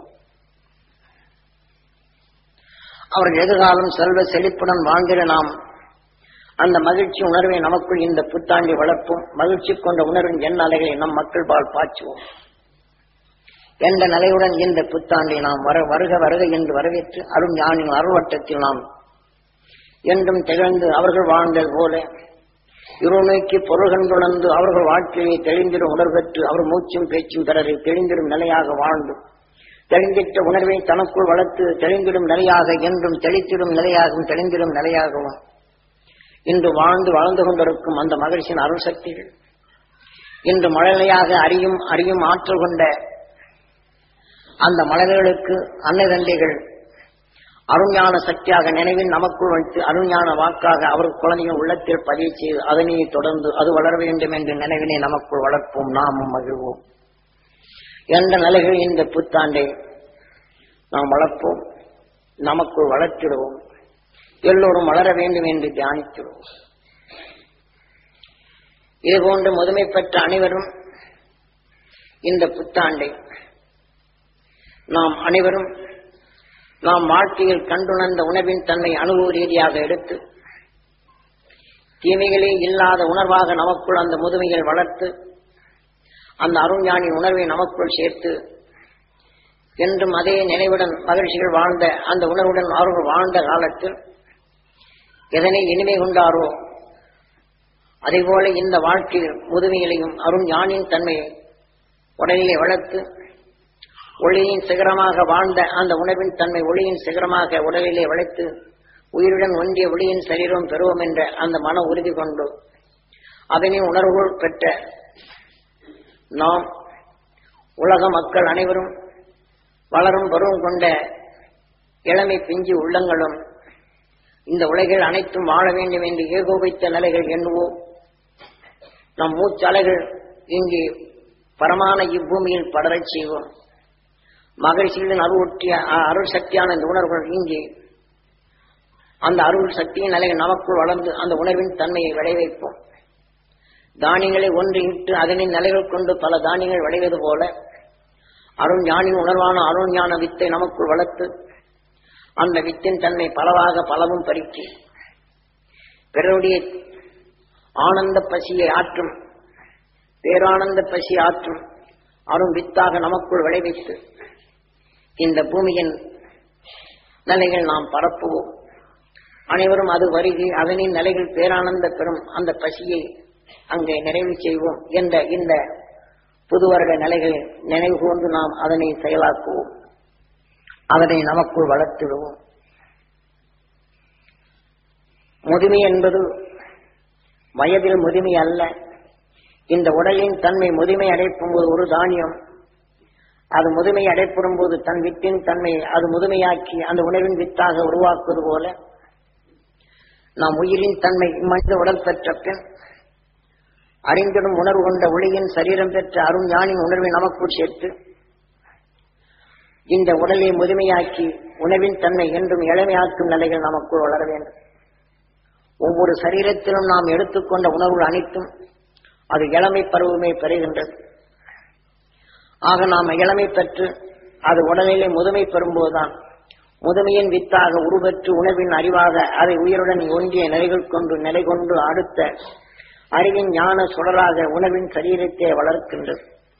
அவர்கள் எதிர்காலம் செல்வ செழிப்புடன் வாழ்ந்திட நாம் அந்த மகிழ்ச்சி உணர்வை நமக்குள் இந்த புத்தாண்டை வளர்ப்போம் மகிழ்ச்சி கொண்ட உணர்வின் எண்ண அலைகளை நம் மக்கள் பால் பாய்ச்சுவோம் என்ற நிலையுடன் இந்த புத்தாண்டை நாம் வர வருக வருக என்று வரவேற்று அருண் ஞானின் அருள்வட்டத்தில் நாம் என்றும் திகழ்ந்து அவர்கள் வாழ்ந்தது போல இருள் நோக்கி பொருள்கள் தொடர்ந்து அவர்கள் வாழ்க்கையை தெளிந்திடும் உணர்வற்று அவர் மூச்சும் பேச்சும் பிறரை தெளிந்திடும் நிலையாக வாழ்ந்து தெளிந்திட்ட உணர்வை தனக்குள் வளர்த்து தெளிந்திடும் நிலையாக என்றும் தெளித்திடும் நிலையாகவும் தெளிந்திடும் நிலையாகவும் இன்று வாழ்ந்து வாழ்ந்து கொண்டிருக்கும் அந்த மகிழ்ச்சியின் அருள் சக்திகள் இன்று மழலையாக அறியும் அறியும் ஆற்றல் கொண்ட அந்த மலர்களுக்கு அன்னை தந்தைகள் அருஞான சக்தியாக நினைவில் நமக்குள் வைத்து அருஞான வாக்காக அவர் குழந்தையின் உள்ளத்தில் பதிவு செய்து அதனை தொடர்ந்து அது வளர வேண்டும் என்ற நினைவினை நமக்குள் வளர்ப்போம் நாமும் மகிழ்வோம் என்ற நிலைகள் இந்த புத்தாண்டை நாம் வளர்ப்போம் நமக்குள் வளர்த்திடுவோம் எல்லோரும் வளர வேண்டும் என்று தியானித்திடுவோம் இதுபோன்று முதுமை பெற்ற அனைவரும் இந்த புத்தாண்டை நாம் அனைவரும் நாம் வாழ்க்கையில் கண்டுணர்ந்த உணவின் தன்மை அனுபவ ரீதியாக எடுத்து தீமைகளே இல்லாத உணர்வாக நமக்குள் அந்த முதுமைகள் வளர்த்து அந்த அருஞானின் உணர்வை நமக்குள் சேர்த்து என்றும் அதே நினைவுடன் மகிழ்ச்சிகள் வாழ்ந்த அந்த உணர்வுடன் அவர்கள் வாழ்ந்த காலத்தில் எதனை இனிமை கொண்டாரோ அதேபோல இந்த வாழ்க்கையில் முதுமையிலையும் அருண் ஞானின் தன்மையை உடலிலே வளர்த்து ஒளியின் சிகரமாக வாழ்ந்த அந்த உணவின் தன்மை ஒளியின் சிகரமாக உடலிலே வளைத்து உயிருடன் ஒன்றிய ஒளியின் சரீரம் பெறுவோம் என்ற அந்த மன உறுதி கொண்டு அதனை உணர்வுகள் பெற்ற நாம் உலக மக்கள் அனைவரும் வளரும் பருவம் கொண்ட இளமை பிஞ்சு உள்ளங்களும் இந்த உலகில் அனைத்தும் வாழ வேண்டும் என்று ஏகோபித்த நிலைகள் எண்ணுவோம் நம் மூச்சலைகள் இங்கே பரமான இப்பூமியில் படரச் செய்வோம் மகிழ்ச்சியுடன் அருவொற்றிய அருள் சக்தியான இந்த உணர்வுகள் இங்கே அந்த அருள் சக்தியின் நிலைகள் நமக்குள் வளர்ந்து அந்த உணர்வின் தன்மையை விளைவிப்போம் தானியங்களை ஒன்றிட்டு அதனின் நிலைகள் கொண்டு பல தானியங்கள் விளைவது போல அருண் ஞானின் உணர்வான அருண் ஞான வித்தை நமக்குள் வளர்த்து அந்த வித்தின் தன்மை பலவாக பலவும் பறித்து பிறருடைய ஆனந்த பசியை ஆற்றும் பேரானந்த பசி ஆற்றும் அருண் வித்தாக நமக்குள் விளைவித்து இந்த பூமியின் நிலைகள் நாம் பரப்புவோம் அனைவரும் அது வருகை அதனின் நிலைகள் பேரானந்த பெறும் அந்த பசியை அங்கே நிறைவு செய்வோம் என்ற இந்த புது வருட நிலைகளை நினைவு கூர்ந்து நாம் அதனை செயலாக்குவோம் அதனை நமக்குள் வளர்த்திடுவோம் முதுமை என்பது வயதில் முதுமை அல்ல இந்த உடலின் தன்மை முதுமை அடைப்பும் போது ஒரு தானியம் அது முதுமை அடைப்படும் போது தன் வித்தின் தன்மை அது முதுமையாக்கி அந்த உணவின் வித்தாக உருவாக்குவது போல நாம் உயிரின் தன்மை மனித உடல் பெற்ற பின் அறிந்திடும் உணர்வு கொண்ட ஒளியின் சரீரம் பெற்ற அருண் ஞானின் உணர்வை நமக்குள் சேர்த்து இந்த உடலை முதுமையாக்கி உணவின் தன்மை என்றும் இளமையாக்கும் நிலைகள் நமக்குள் வளர வேண்டும் ஒவ்வொரு சரீரத்திலும் நாம் எடுத்துக்கொண்ட உணர்வுகள் அனைத்தும் அது இளமை பருவமே பெறுகின்றது ஆக நாம் இளமை பெற்று அது உடலிலே முதுமை பெறும்போதுதான் முதுமையின் வித்தாக உருவற்று உணவின் அறிவாக அதை உயிருடன் ஒன்றிய நிலைகள் கொண்டு நிலை கொண்டு அடுத்த அறிவின் ஞான சுடராக உணவின் சரீரத்தை வளர்க்கின்றது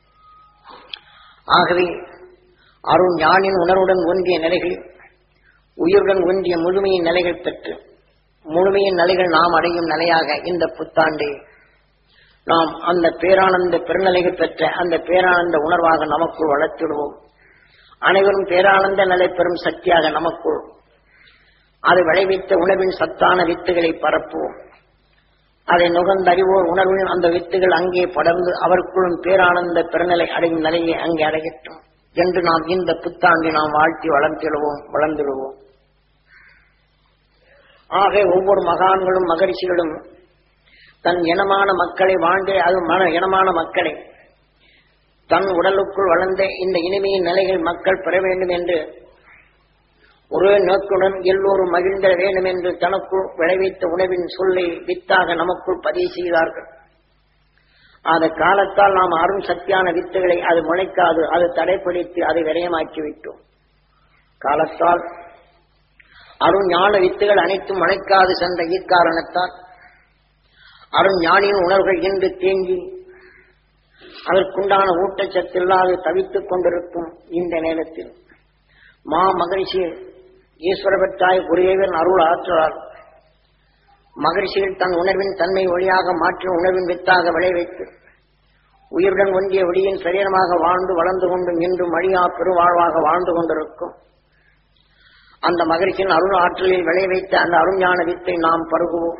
ஆகவே அருண் ஞானின் உணர்வுடன் ஒன்றிய நிலைகளில் உயிருடன் ஒன்றிய முழுமையின் நிலைகள் பெற்று முழுமையின் நிலைகள் நாம் அடையும் நிலையாக இந்த புத்தாண்டை நாம் அந்த பேரானந்த பெருநிலைகள் பெற்ற அந்த பேரானந்த உணர்வாக நமக்குள் வளர்த்திடுவோம் அனைவரும் பேரானந்த நிலை பெறும் சக்தியாக நமக்குள் அது விளைவித்த உணவின் சத்தான வித்துகளை பரப்புவோம் அதை நுகர்ந்தறிவோர் உணர்வின் அந்த வித்துகள் அங்கே படர்ந்து அவருக்குள்ளும் பேரானந்த பெருநிலை அடையும் நிலையை அங்கே அடையட்டும் என்று நாம் இந்த புத்தாண்டை நாம் வாழ்த்தி வளர்த்திடுவோம் வளர்ந்திடுவோம் ஆக ஒவ்வொரு மகான்களும் மகரிஷிகளும் தன் இனமான மக்களை வாழ்ந்தே அது மன இனமான மக்களை தன் உடலுக்குள் வளர்ந்த இந்த இனிமையின் நிலைகள் மக்கள் பெற வேண்டும் என்று ஒரே நோக்குடன் எல்லோரும் மகிழ்ந்திட வேண்டும் என்று தனக்குள் விளைவித்த உணவின் சொல்லை வித்தாக நமக்குள் பதிவு செய்தார்கள் அந்த காலத்தால் நாம் அரும் சக்தியான வித்துகளை அது முளைக்காது அது தடைப்படுத்தி அதை விரயமாக்கி விட்டோம் காலத்தால் அருண் ஞான வித்துகள் அனைத்தும் முளைக்காது சென்ற இக்காரணத்தால் அருண் ஞானியின் உணர்வுகள் இன்று தேங்கி அதற்குண்டான ஊட்டச்சத்து இல்லாது தவித்துக் கொண்டிருக்கும் இந்த நேரத்தில் மா மகரிஷி ஈஸ்வரபட்டாய் குருதேவன் அருள் ஆற்றார் மகரிஷிகள் தன் உணர்வின் தன்மை வழியாக மாற்றி உணர்வின் வித்தாக விளைவித்து உயிருடன் ஒன்றிய ஒளியின் சரீரமாக வாழ்ந்து வளர்ந்து கொண்டு இன்றும் அழியா பெருவாழ்வாக வாழ்ந்து கொண்டிருக்கும் அந்த மகரிஷின் அருள் ஆற்றலில் விளைவித்த அந்த அருஞான வித்தை நாம் பருகுவோம்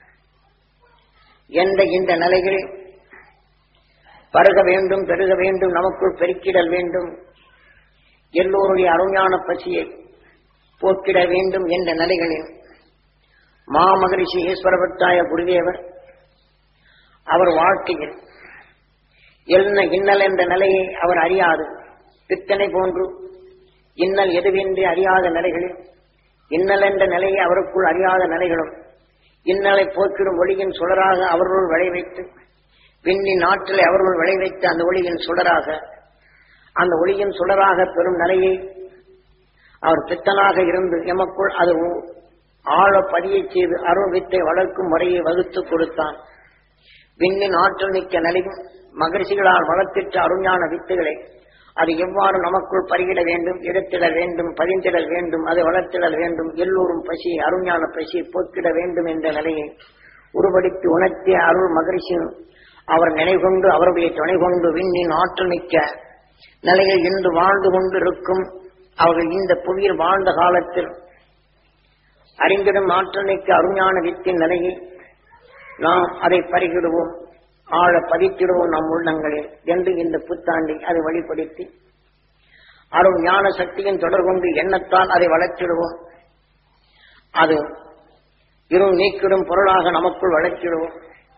எந்த இந்த நிலைகளில் பருக வேண்டும் பெருக வேண்டும் நமக்குள் பெருக்கிடல் வேண்டும் எல்லோருடைய அருஞான பசியை போக்கிட வேண்டும் என்ற நிலைகளில் மாமகரிஷி ஈஸ்வரபட்டாய குருதேவர் அவர் வாழ்க்கையில் என்ன இன்னல் என்ற நிலையை அவர் அறியாது பித்தனை போன்று இன்னல் எதுவென்று அறியாத நிலைகளில் இன்னல் என்ற நிலையை அவருக்குள் அறியாத நிலைகளும் இன்னலை போக்கிடும் ஒளியின் சுடராக அவர்கள் விளைவித்து விண்ணின் ஆற்றலை அவர்கள் விளைவித்து அந்த ஒளியின் சுடராக அந்த ஒளியின் சுடராக பெறும் நிலையை அவர் பித்தனாக இருந்து எமக்குள் அது ஆழ பதியை செய்து அருள் வித்தை வளர்க்கும் முறையை வகுத்து கொடுத்தான் விண்ணின் ஆற்றல் மிக்க நிலையும் மகிழ்ச்சிகளால் வளர்த்திட்ட அருஞான வித்துகளை அது எவ்வாறு நமக்குள் பருகிட வேண்டும் எடுத்திட வேண்டும் பதிந்திடல் வேண்டும் அதை வளர்த்திடல் வேண்டும் எல்லோரும் பசி அருஞான பசியை போக்கிட வேண்டும் என்ற நிலையை உருவடித்து உணர்த்திய அருள் மகிழ்ச்சியும் அவர் நினைகொண்டு அவருடைய துணை கொண்டு விண்ணின் ஆற்றல் மிக்க நிலையில் இன்று வாழ்ந்து கொண்டிருக்கும் அவர்கள் இந்த புவியில் வாழ்ந்த காலத்தில் அறிந்திடும் ஆற்றல் மிக்க அருஞான வித்தின் நிலையை நாம் அதை பருகிடுவோம் ஆழ பதித்திடுவோம் நம் உள்ளங்களில் என்று இந்த புத்தாண்டை அதை வழிப்படுத்தி அருள் ஞான சக்தியின் தொடர் கொண்டு எண்ணத்தால் அதை வளர்த்திடுவோம் அது இரு நீக்கிடும் பொருளாக நமக்குள் வளர்த்திடுவோம்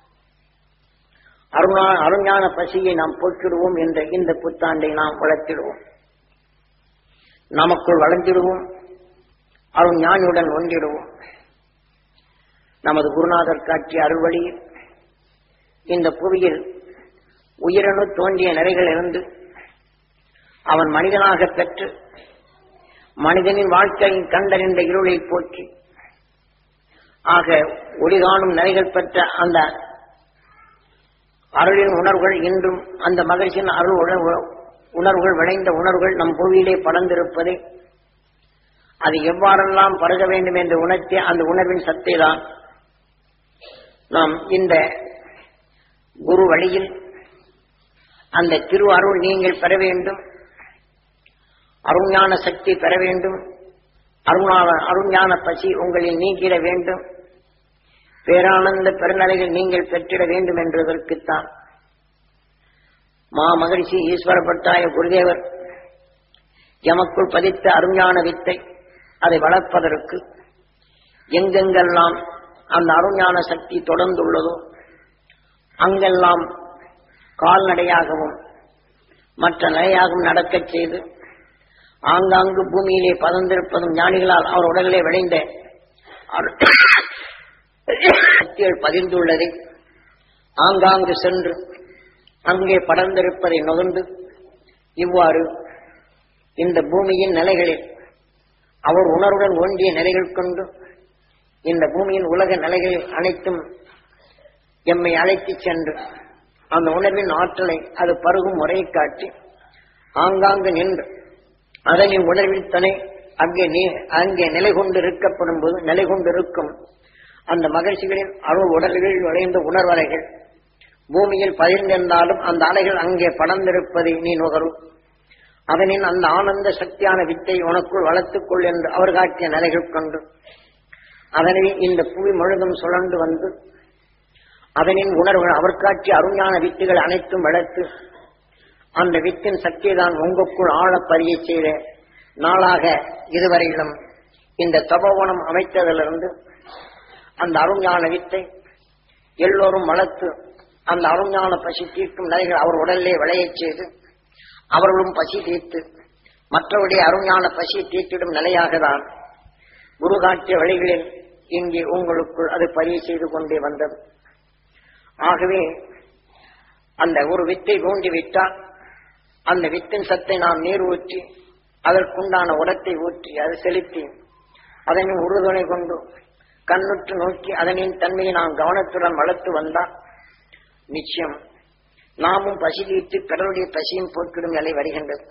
அருணா அருஞான பசியை நாம் போக்கிடுவோம் என்ற இந்த புத்தாண்டை நாம் வளர்த்திடுவோம் நமக்குள் வளர்ந்திடுவோம் அருள் ஞானியுடன் ஒன்றிடுவோம் நமது குருநாதர் காட்சிய அருள்வழியில் இந்த புவியில் உயிரணு தோன்றிய நிலைகள் இருந்து அவன் மனிதனாக பெற்று மனிதனின் வாழ்க்கையை கண்டறிந்த இருளை போக்கி ஆக ஒளி காணும் நிலைகள் பெற்ற அந்த அருளின் உணர்வுகள் இன்றும் அந்த மகிழ்ச்சியின் அருள் உணர்வு- உணர்வுகள் விளைந்த உணர்வுகள் நம் புவியிலே படர்ந்திருப்பதை அது எவ்வாறெல்லாம் பருக வேண்டும் என்று உணர்த்திய அந்த உணர்வின் சத்தை தான் நாம் இந்த குரு வழியில் அந்த திரு அருள் நீங்கள் பெற வேண்டும் அருஞான சக்தி பெற வேண்டும் அருணான அருஞான பசி உங்களில் நீக்கிட வேண்டும் பேரானந்த பெருநிலையில் நீங்கள் பெற்றிட வேண்டும் என்பதற்குத்தான் மா மகரிஷி ஈஸ்வரப்பட்டாய குருதேவர் எமக்குள் பதித்த அருஞான வித்தை அதை வளர்ப்பதற்கு எங்கெங்கெல்லாம் அந்த அருஞான சக்தி தொடர்ந்துள்ளதோ அங்கெல்லாம் கால்நடையாகவும் மற்ற நிலையாகவும் நடக்கச் செய்து ஆங்காங்கு பூமியிலே பதந்திருப்பதும் ஞானிகளால் அவர் உடலிலே விளைந்த அரு- சக்திகள் பதிந்துள்ளதை ஆங்காங்கு சென்று அங்கே படர்ந்திருப்பதை நுகர்ந்து இவ்வாறு இந்த பூமியின் நிலைகளில் அவர் உணர்வுடன் ஒன்றிய நிலைகள் கொண்டு இந்த பூமியின் உலக நிலைகளில் அனைத்தும் எம்மை அழைத்துச் சென்று அந்த உணர்வின் ஆற்றலை அது பருகும் முறையை காட்டி ஆங்காங்கு நின்று அதனின் உணர்வில் தனை அங்கே நீ அங்கே நிலை கொண்டு இருக்கப்படும் போது நிலை கொண்டிருக்கும் அந்த மகிழ்ச்சிகளின் அருள் உடல்களில் நுழைந்த உணர்வலைகள் பூமியில் பகிர்ந்திருந்தாலும் அந்த அலைகள் அங்கே படர்ந்திருப்பதை நீ நுகரும் அதனின் அந்த ஆனந்த சக்தியான வித்தை உனக்குள் வளர்த்துக்கொள் என்று அவர் காட்டிய நிலைகள் கொண்டு அதனை இந்த புவி முழுதும் சுழன்று வந்து அதனின் உணர்வுகள் அவர் காட்டிய அருஞான வித்துகள் அனைத்தும் வளர்த்து அந்த வித்தின் சக்தியை தான் உங்களுக்குள் ஆழப் பதிய செய்த நாளாக இதுவரையிலும் இந்த தபோவனம் அமைத்ததிலிருந்து அந்த அருஞான வித்தை எல்லோரும் வளர்த்து அந்த அருஞான பசி தீர்க்கும் நிலைகள் அவர் உடலிலே விளையச் செய்து அவர்களும் பசி தீர்த்து மற்றவருடைய அருஞான பசி தீர்த்திடும் நிலையாக தான் குரு காட்டிய வழிகளில் இங்கே உங்களுக்குள் அது பதிவு செய்து கொண்டே வந்தது ஆகவே அந்த ஒரு வித்தை தூண்டி விட்டால் அந்த வித்தின் சத்தை நாம் நீர் ஊற்றி அதற்குண்டான உரத்தை ஊற்றி அது செலுத்தி அதனை உறுதுணை கொண்டு கண்ணுற்று நோக்கி அதனின் தன்மையை நாம் கவனத்துடன் வளர்த்து வந்தால் நிச்சயம் நாமும் பசி தீர்த்து பிறருடைய பசியும் போக்கிடும் நிலை வருகின்றது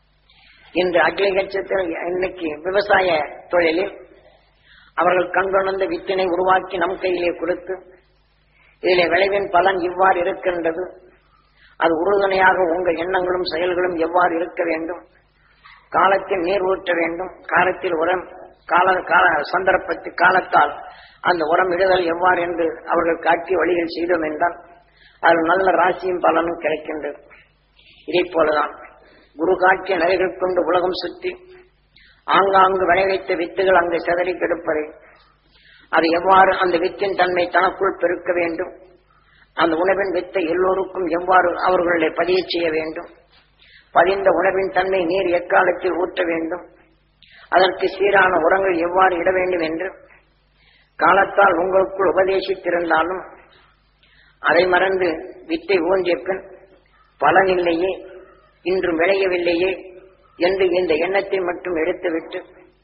இன்று அகிலகட்சத்தில் இன்னைக்கு விவசாய தொழிலில் அவர்கள் கண்கொணர்ந்த வித்தினை உருவாக்கி நம் கையிலே கொடுத்து இதிலே விளைவின் பலன் இவ்வாறு இருக்கின்றது அது உறுதுணையாக உங்கள் எண்ணங்களும் செயல்களும் எவ்வாறு இருக்க வேண்டும் காலத்தில் நீர் ஊற்ற வேண்டும் காலத்தில் உரம் கால கால சந்தர்ப்பத்து காலத்தால் அந்த உரம் இடுதல் எவ்வாறு என்று அவர்கள் காட்டிய வழிகள் செய்தோம் என்றால் அதில் நல்ல ராசியும் பலனும் கிடைக்கின்றது இதை போலதான் குரு காட்டிய நிலைகள் கொண்டு உலகம் சுற்றி ஆங்காங்கு விளைவித்த வித்துகள் அங்கு சிதறி கெடுப்பதை அது எவ்வாறு அந்த வித்தின் தன்மை தனக்குள் பெருக்க வேண்டும் அந்த உணவின் வித்தை எல்லோருக்கும் எவ்வாறு அவர்களை பதிய செய்ய வேண்டும் பதிந்த உணவின் தன்மை நீர் எக்காலத்தில் ஊற்ற வேண்டும் அதற்கு சீரான உரங்கள் எவ்வாறு இட வேண்டும் என்று காலத்தால் உங்களுக்குள் உபதேசித்திருந்தாலும் அதை மறந்து வித்தை ஊன்றிய பின் பலனில்லையே இன்றும் விளையவில்லையே என்று இந்த எண்ணத்தை மட்டும் எடுத்துவிட்டு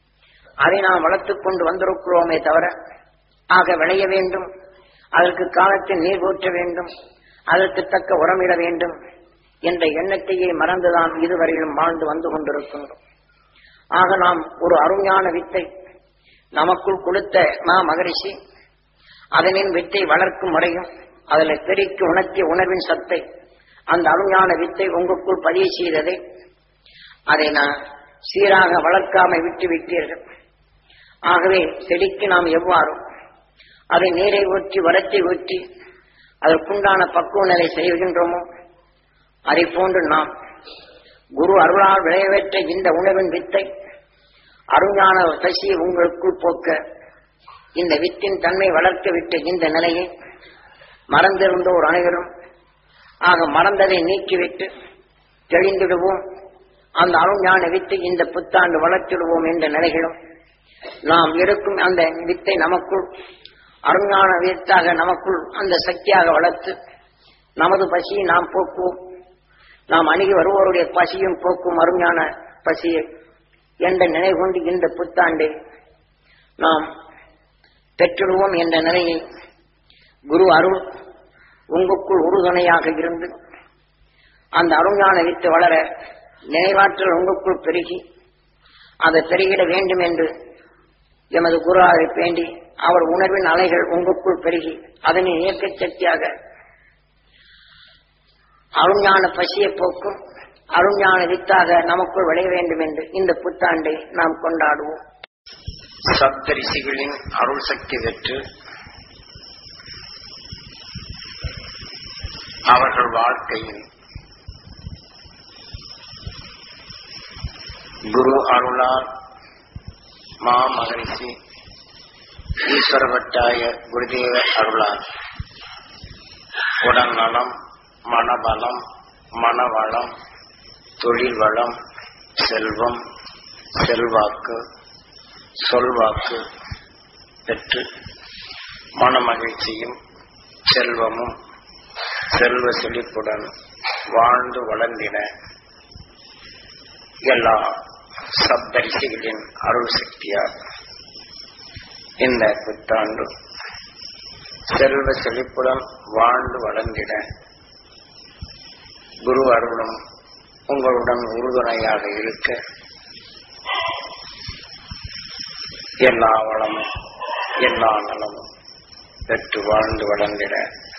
அதை நாம் வளர்த்துக் கொண்டு வந்திருக்கிறோமே தவிர ஆக விளைய வேண்டும் அதற்கு காலத்தில் நீர் ஊற்ற வேண்டும் அதற்கு தக்க உரமிட வேண்டும் என்ற எண்ணத்தையே மறந்துதான் இதுவரையிலும் வாழ்ந்து வந்து கொண்டிருக்கின்றோம் ஆக நாம் ஒரு அருஞான வித்தை நமக்குள் கொடுத்த மா மகரிஷி அதனின் வித்தை வளர்க்கும் முறையும் அதில் பெருக்கி உணர்த்திய உணர்வின் சத்தை அந்த அருஞான வித்தை உங்களுக்குள் பதிவு செய்ததை அதை நான் சீராக வளர்க்காமல் விட்டு விட்டீர்கள் ஆகவே செடிக்கு நாம் எவ்வாறு அதை நீரை ஊற்றி வரத்தை ஊற்றி அதற்குண்டான பக்குவ நிலை செய்கின்றோமோ அதை போன்று நாம் குரு அருளால் விளையவேற்ற இந்த உணவின் வித்தை அருஞான பசியை உங்களுக்குள் போக்க இந்த வித்தின் தன்மை வளர்க்க விட்ட இந்த நிலையை மறந்திருந்தோர் அனைவரும் ஆக மறந்ததை நீக்கிவிட்டு தெளிந்திடுவோம் அந்த அருஞான வித்தை இந்த புத்தாண்டு வளர்த்திடுவோம் என்ற நிலைகளும் நாம் இருக்கும் அந்த வித்தை நமக்குள் அருஞான வித்தாக நமக்குள் அந்த சக்தியாக வளர்த்து நமது பசியை நாம் போக்குவோம் நாம் அணுகி வருவோருடைய பசியும் போக்கும் அருஞான பசியை என்ற நினை கொண்டு இந்த புத்தாண்டை நாம் பெற்றிடுவோம் என்ற நிலையை குரு அருள் உங்களுக்குள் உறுதுணையாக இருந்து அந்த அருஞான வித்து வளர நினைவாற்றல் உங்களுக்குள் பெருகி அதை பெருகிட வேண்டும் என்று எமது குருவாவை வேண்டி அவர் உணர்வின் அலைகள் உங்களுக்குள் பெருகி அதனை இயக்க சக்தியாக அருஞான பசியை போக்கும் அருஞான வித்தாக நமக்குள் விளைய வேண்டும் என்று இந்த புத்தாண்டை நாம் கொண்டாடுவோம் சப்தரிசிகளின் அருள் சக்தி பெற்று அவர்கள் வாழ்க்கையில் குரு அருளால் மா மகரிஷி ஈஸ்வரபட்டாய குருதேவ அருளால் உடல் நலம் மனபலம் மனவளம் தொழில் வளம் செல்வம் செல்வாக்கு சொல்வாக்கு பெற்று மனமகிழ்ச்சியும் செல்வமும் செல்வ செழிப்புடன் வாழ்ந்து வளர்ந்திட எல்லா சப்தரிசிகளின் அருள் சக்தியால் இந்த புத்தாண்டு செல்வ செழிப்புடன் வாழ்ந்து வளர்ந்திட குரு அருளும் உங்களுடன் உறுதுணையாக இருக்க எல்லா வளமும் எல்லா நலமும் பெற்று வாழ்ந்து வளர்ந்திட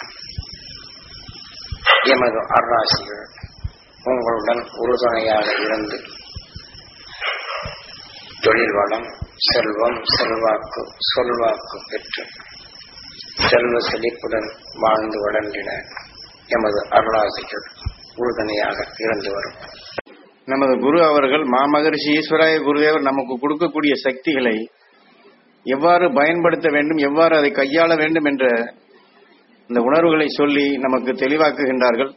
எமது அருளாசிகள் உங்களுடன் உறுதுணையாக இருந்து தொழில் வளம் செல்வம் செல்வாக்கு சொல்வாக்கு பெற்று செல்வ செழிப்புடன் வாழ்ந்து வளர்ந்திட எமது அருளாசிகள் உறுதுணையாக இருந்து வரும் நமது குரு அவர்கள் மாமகரிஷி ஈஸ்வராய குருதேவர் நமக்கு கொடுக்கக்கூடிய சக்திகளை எவ்வாறு பயன்படுத்த வேண்டும் எவ்வாறு அதை கையாள வேண்டும் என்ற இந்த உணர்வுகளை சொல்லி நமக்கு தெளிவாக்குகின்றார்கள்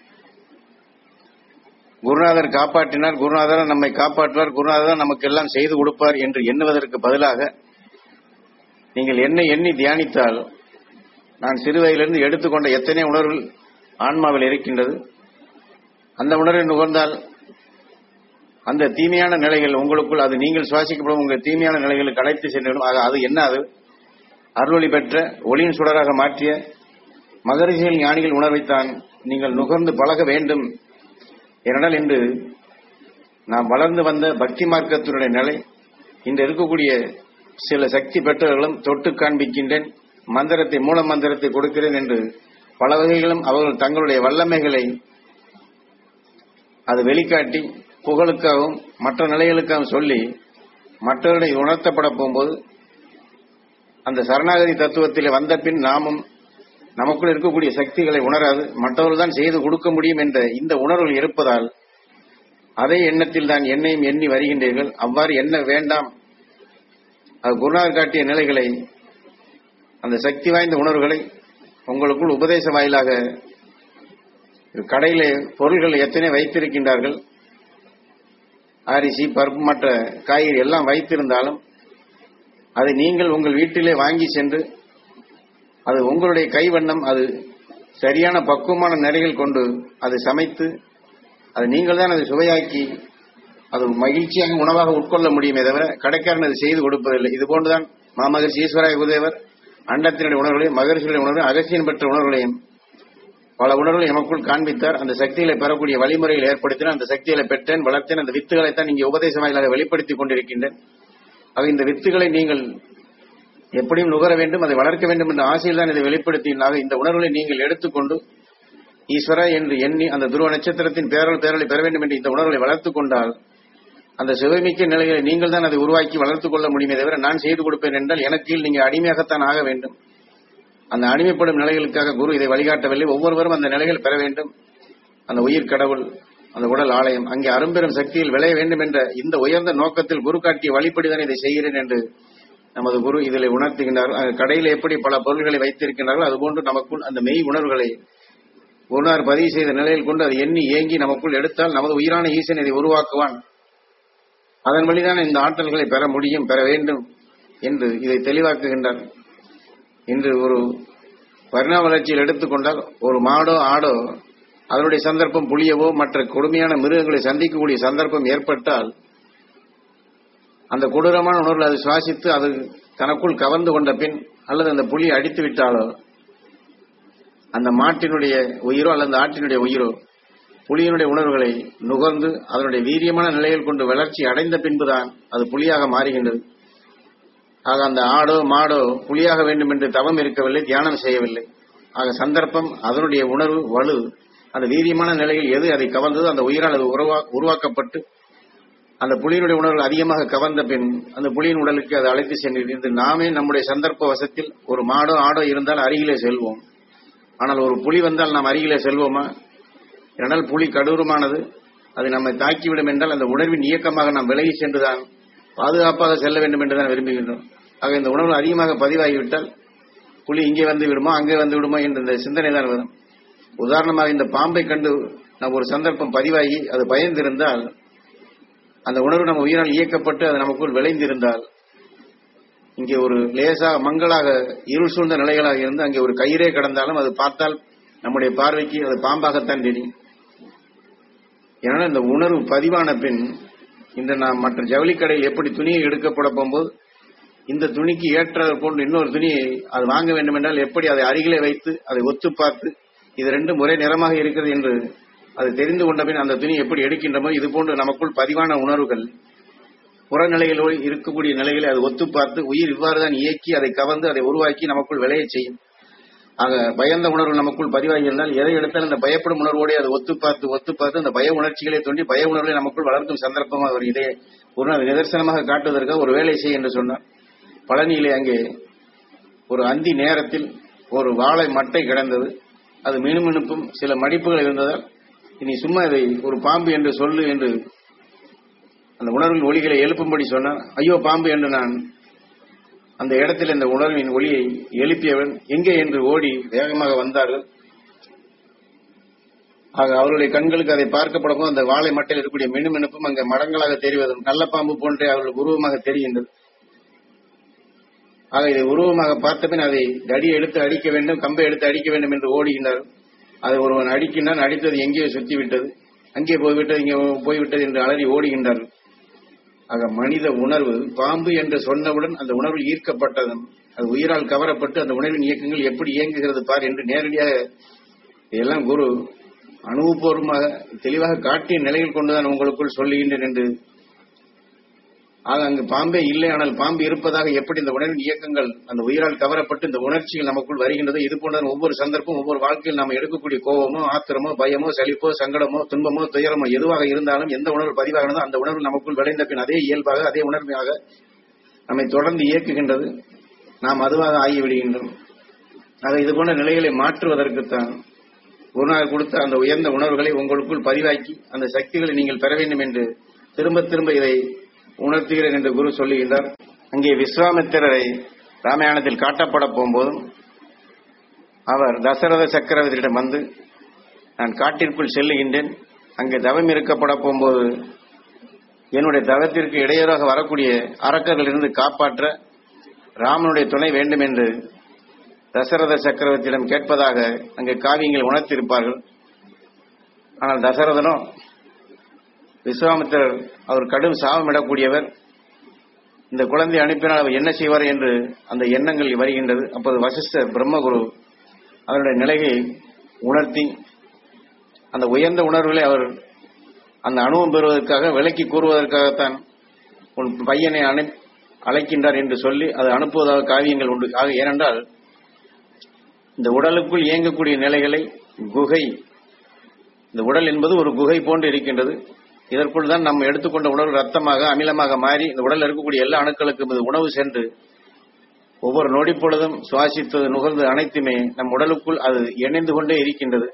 குருநாதர் காப்பாற்றினார் குருநாதர் நம்மை காப்பாற்றுவார் குருநாதர் நமக்கு எல்லாம் செய்து கொடுப்பார் என்று எண்ணுவதற்கு பதிலாக நீங்கள் என்ன எண்ணி தியானித்தால் நான் சிறுவயதிலிருந்து எடுத்துக்கொண்ட எத்தனை உணர்வுகள் ஆன்மாவில் இருக்கின்றது அந்த உணர்வை நுகர்ந்தால் அந்த தீமையான நிலைகள் உங்களுக்குள் அது நீங்கள் சுவாசிக்கப்படும் உங்கள் தீமையான நிலைகளுக்கு அழைத்து சென்றுவிடும் ஆக அது என்ன அது அருளொளி பெற்ற ஒளியின் சுடராக மாற்றிய மகரிஷிகள் ஞானிகள் உணர்வைத்தான் நீங்கள் நுகர்ந்து பழக வேண்டும் ஏனென்றால் இன்று நாம் வளர்ந்து வந்த பக்தி மார்க்கத்தினுடைய நிலை இன்று இருக்கக்கூடிய சில சக்தி பெற்றவர்களும் தொட்டு காண்பிக்கின்றேன் மந்திரத்தை மூல மந்திரத்தை கொடுக்கிறேன் என்று பல வகைகளும் அவர்கள் தங்களுடைய வல்லமைகளை அது வெளிக்காட்டி புகழுக்காகவும் மற்ற நிலைகளுக்காகவும் சொல்லி மற்றவர்களை உணர்த்தப்பட போகும்போது அந்த சரணாகதி தத்துவத்திலே வந்த பின் நாமும் நமக்குள் இருக்கக்கூடிய சக்திகளை உணராது மற்றவர்கள் தான் செய்து கொடுக்க முடியும் என்ற இந்த உணர்வுகள் இருப்பதால் அதே எண்ணத்தில் தான் என்னையும் எண்ணி வருகின்றீர்கள் அவ்வாறு என்ன வேண்டாம் அது குருநாதர் காட்டிய நிலைகளை அந்த சக்தி வாய்ந்த உணர்வுகளை உங்களுக்குள் உபதேச வாயிலாக கடையிலே பொருள்கள் எத்தனை வைத்திருக்கின்றார்கள் அரிசி பருப்பு மற்ற காய்கறி எல்லாம் வைத்திருந்தாலும் அதை நீங்கள் உங்கள் வீட்டிலே வாங்கி சென்று அது உங்களுடைய கைவண்ணம் அது சரியான பக்குவமான நிறைகள் கொண்டு அதை சமைத்து அது நீங்கள் தான் அதை சுவையாக்கி அது மகிழ்ச்சியாக உணவாக உட்கொள்ள முடியுமே தவிர கடைக்காரன் அதை செய்து கொடுப்பதில்லை இது போன்றுதான் மாமகர்ஷி ஈஸ்வராய குருதேவர் அண்டத்தினுடைய உணர்வுகளையும் மகர்ஷியுடைய உணர்வு அகசியன் பெற்ற உணர்வுகளையும் பல உணர்வுகளை எமக்குள் காண்பித்தார் அந்த சக்திகளை பெறக்கூடிய வழிமுறைகளை ஏற்படுத்தினார் அந்த சக்திகளை பெற்றேன் வளர்த்தேன் அந்த வித்துகளைத்தான் இங்கே உபதேச வாயிலாக வெளிப்படுத்திக் கொண்டிருக்கின்றேன் ஆக இந்த வித்துகளை நீங்கள் எப்படியும் நுகர வேண்டும் அதை வளர்க்க வேண்டும் என்ற ஆசையில் தான் இதை வெளிப்படுத்தினாக இந்த உணர்வுகளை நீங்கள் எடுத்துக்கொண்டு ஈஸ்வரா என்று எண்ணி அந்த துருவ நட்சத்திரத்தின் பேரல் பேரலை பெற வேண்டும் என்று இந்த உணர்வுகளை வளர்த்துக் கொண்டால் அந்த சிவமிக்க நிலைகளை நீங்கள் தான் அதை உருவாக்கி வளர்த்துக் கொள்ள முடியுமே தவிர நான் செய்து கொடுப்பேன் என்றால் எனக்கு நீங்கள் அடிமையாகத்தான் ஆக வேண்டும் அந்த அடிமைப்படும் நிலைகளுக்காக குரு இதை வழிகாட்டவில்லை ஒவ்வொருவரும் அந்த நிலைகள் பெற வேண்டும் அந்த உயிர் கடவுள் அந்த உடல் ஆலயம் அங்கே அரும்பெரும் சக்தியில் விளைய வேண்டும் என்ற இந்த உயர்ந்த நோக்கத்தில் குரு காட்டிய வழிப்படிதான் இதை செய்கிறேன் என்று நமது குரு இதில் உணர்த்துகின்றார்கள் அங்கு கடையில் எப்படி பல பொருள்களை வைத்திருக்கின்றார்கள் அதுபோன்று நமக்குள் அந்த மெய் உணர்வுகளை குருநார் பதிவு செய்த நிலையில் கொண்டு அதை எண்ணி ஏங்கி நமக்குள் எடுத்தால் நமது உயிரான ஈசன் இதை உருவாக்குவான் அதன் வழிதான் இந்த ஆற்றல்களை பெற முடியும் பெற வேண்டும் என்று இதை தெளிவாக்குகின்றார் இன்று ஒரு வர்ண வளர்ச்சியில் எடுத்துக்கொண்டால் ஒரு மாடோ ஆடோ அதனுடைய சந்தர்ப்பம் புளியவோ மற்ற கொடுமையான மிருகங்களை சந்திக்கக்கூடிய சந்தர்ப்பம் ஏற்பட்டால் அந்த கொடூரமான உணர்வு அதை சுவாசித்து அது தனக்குள் கவர்ந்து கொண்ட பின் அல்லது அந்த புலியை அடித்து விட்டாலோ அந்த மாட்டினுடைய உயிரோ அல்லது அந்த ஆட்டினுடைய உயிரோ புலியினுடைய உணர்வுகளை நுகர்ந்து அதனுடைய வீரியமான நிலையில் கொண்டு வளர்ச்சி அடைந்த பின்புதான் அது புலியாக மாறுகின்றது ஆக அந்த ஆடோ மாடோ புலியாக வேண்டும் என்று தவம் இருக்கவில்லை தியானம் செய்யவில்லை ஆக சந்தர்ப்பம் அதனுடைய உணர்வு வலு அந்த வீரியமான நிலையில் எது அதை கவர்ந்ததோ அந்த உயிரால் அது உருவா- உருவாக்கப்பட்டு அந்த புலியினுடைய உணர்வு அதிகமாக கவர்ந்த பின் அந்த புலியின் உடலுக்கு அது அழைத்து சென்று நாமே நம்முடைய சந்தர்ப்ப வசத்தில் ஒரு மாடோ ஆடோ இருந்தால் அருகிலே செல்வோம் ஆனால் ஒரு புலி வந்தால் நாம் அருகிலே செல்வோமா ஏனால் புலி கடூரமானது அது நம்மை தாக்கிவிடும் என்றால் அந்த உணர்வின் இயக்கமாக நாம் விலகி சென்றுதான் பாதுகாப்பாக செல்ல வேண்டும் என்றுதான் விரும்புகின்றோம் ஆக இந்த உணர்வு அதிகமாக பதிவாகிவிட்டால் புலி இங்கே வந்து விடுமோ அங்கே வந்து விடுமோ என்ற இந்த சிந்தனை தான் வரும் உதாரணமாக இந்த பாம்பை கண்டு நாம் ஒரு சந்தர்ப்பம் பதிவாகி அது பயந்திருந்தால் அந்த உணர்வு நம்ம உயிரால் இயக்கப்பட்டு அது நமக்குள் விளைந்திருந்தால் இங்கே ஒரு லேசா மங்களாக இருள் சூழ்ந்த நிலைகளாக இருந்து அங்கே ஒரு கயிறே கடந்தாலும் அது பார்த்தால் நம்முடைய பார்வைக்கு அது பாம்பாகத்தான் தெரியும் ஏன்னா இந்த உணர்வு பதிவான பின் இன்று நாம் மற்ற ஜவுளி கடையில் எப்படி துணியை எடுக்கப்பட போகும்போது இந்த துணிக்கு ஏற்றது போன்று இன்னொரு துணியை அது வாங்க வேண்டும் என்றால் எப்படி அதை அருகிலே வைத்து அதை ஒத்து பார்த்து இது ரெண்டும் ஒரே நிறமாக இருக்கிறது என்று அது தெரிந்து கொண்ட பின் அந்த துணி எப்படி எடுக்கின்றமோ இது போன்று நமக்குள் பதிவான உணர்வுகள் புறநிலைகளோடு இருக்கக்கூடிய நிலைகளை அது ஒத்து பார்த்து உயிர் இவ்வாறுதான் இயக்கி அதை கவர்ந்து அதை உருவாக்கி நமக்குள் விளையச் செய்யும் ஆக பயந்த உணர்வு நமக்குள் பதிவாகி இருந்தால் எதை எடுத்தாலும் அந்த பயப்படும் உணர்வோடு அது ஒத்து பார்த்து ஒத்து பார்த்து அந்த பய உணர்ச்சிகளை தோன்றி பய உணர்வை நமக்குள் வளர்க்கும் சந்தர்ப்பமாக வரும் இதை ஒரு நாள் நிதர்சனமாக காட்டுவதற்காக ஒரு வேலை செய் என்று சொன்னார் பழனியிலே அங்கே ஒரு அந்தி நேரத்தில் ஒரு வாழை மட்டை கிடந்தது அது மினுமினுப்பும் சில மடிப்புகள் இருந்ததால் இனி சும்மா இதை ஒரு பாம்பு என்று சொல்லு என்று அந்த உணர்வின் ஒளிகளை எழுப்பும்படி சொன்னார் ஐயோ பாம்பு என்று நான் அந்த இடத்தில் இந்த உணர்வின் ஒளியை எழுப்பியவன் எங்கே என்று ஓடி வேகமாக வந்தார்கள் ஆக அவருடைய கண்களுக்கு அதை பார்க்கப்படும் அந்த வாழை மட்டையில் இருக்கக்கூடிய மினுமினுப்பும் அங்கே மடங்களாக தெரிவதும் நல்ல பாம்பு போன்றே அவர்களுக்கு உருவமாக தெரிகின்றது ஆக இதை உருவமாக பார்த்தபின் அதை தடி எடுத்து அடிக்க வேண்டும் கம்பை எடுத்து அடிக்க வேண்டும் என்று ஓடுகின்றார் அதை ஒருவன் அடிக்கின்றான் அடித்தது எங்கேயோ சுத்தி விட்டது அங்கே போய்விட்டது இங்கே போய்விட்டது என்று அலறி ஓடுகின்றார்கள் ஆக மனித உணர்வு பாம்பு என்று சொன்னவுடன் அந்த உணர்வு ஈர்க்கப்பட்டதும் அது உயிரால் கவரப்பட்டு அந்த உணர்வின் இயக்கங்கள் எப்படி இயங்குகிறது பார் என்று நேரடியாக இதெல்லாம் குரு அனுபவபூர்வமாக தெளிவாக காட்டிய நிலையில் கொண்டுதான் உங்களுக்குள் சொல்லுகின்றேன் என்று ஆக அங்கு பாம்பே இல்லை ஆனால் பாம்பு இருப்பதாக எப்படி இந்த உணர்வின் இயக்கங்கள் அந்த உயிரால் கவரப்பட்டு இந்த உணர்ச்சிகள் நமக்குள் வருகின்றது இது போன்ற ஒவ்வொரு சந்தர்ப்பம் ஒவ்வொரு வாழ்க்கையில் நாம் எடுக்கக்கூடிய கோபமோ ஆத்திரமோ பயமோ சலிப்போ சங்கடமோ துன்பமோ துயரமோ எதுவாக இருந்தாலும் எந்த உணர்வு பதிவாகிறதோ அந்த உணர்வு நமக்குள் விளைந்த பின் அதே இயல்பாக அதே உணர்வாக நம்மை தொடர்ந்து இயக்குகின்றது நாம் அதுவாக ஆகிவிடுகின்றோம் ஆக இது போன்ற நிலைகளை மாற்றுவதற்குத்தான் குருநாதர் கொடுத்த அந்த உயர்ந்த உணர்வுகளை உங்களுக்குள் பதிவாக்கி அந்த சக்திகளை நீங்கள் பெற வேண்டும் என்று திரும்ப திரும்ப இதை உணர்த்துகிறேன் என்று குரு சொல்லுகின்றார் அங்கே விஸ்வாமித்திரரை ராமாயணத்தில் காட்டப்பட போகும்போதும் அவர் தசரத சக்கரவர்த்தியிடம் வந்து நான் காட்டிற்குள் செல்லுகின்றேன் அங்கே தவம் இருக்கப்பட போகும்போது என்னுடைய தவத்திற்கு இடையூறாக வரக்கூடிய அரக்கர்களிலிருந்து காப்பாற்ற ராமனுடைய துணை வேண்டும் என்று தசரத சக்கரவர்த்தியிடம் கேட்பதாக அங்கே காவியங்கள் உணர்த்தியிருப்பார்கள் ஆனால் தசரதனோ விஸ்வாமித்திரர் அவர் கடும் சாபமிடக்கூடியவர் இந்த குழந்தை அனுப்பினால் அவர் என்ன செய்வார் என்று அந்த எண்ணங்கள் வருகின்றது அப்போது வசிஷ்டர் பிரம்மகுரு அவருடைய நிலையை உணர்த்தி அந்த உயர்ந்த உணர்வுகளை அவர் அந்த அனுபவம் பெறுவதற்காக விலக்கி கூறுவதற்காகத்தான் உன் பையனை அனை அழைக்கின்றார் என்று சொல்லி அதை அனுப்புவதாக காவியங்கள் உண்டு ஆக ஏனென்றால் இந்த உடலுக்குள் இயங்கக்கூடிய நிலைகளை குகை இந்த உடல் என்பது ஒரு குகை போன்று இருக்கின்றது இதற்குள் தான் நம்ம எடுத்துக்கொண்ட உணவு ரத்தமாக அமிலமாக மாறி இந்த உடலில் இருக்கக்கூடிய எல்லா அணுக்களுக்கும் இது உணவு சென்று ஒவ்வொரு நொடி பொழுதும் சுவாசித்தது நுகர்ந்து அனைத்துமே நம் உடலுக்குள் அது இணைந்து கொண்டே இருக்கின்றது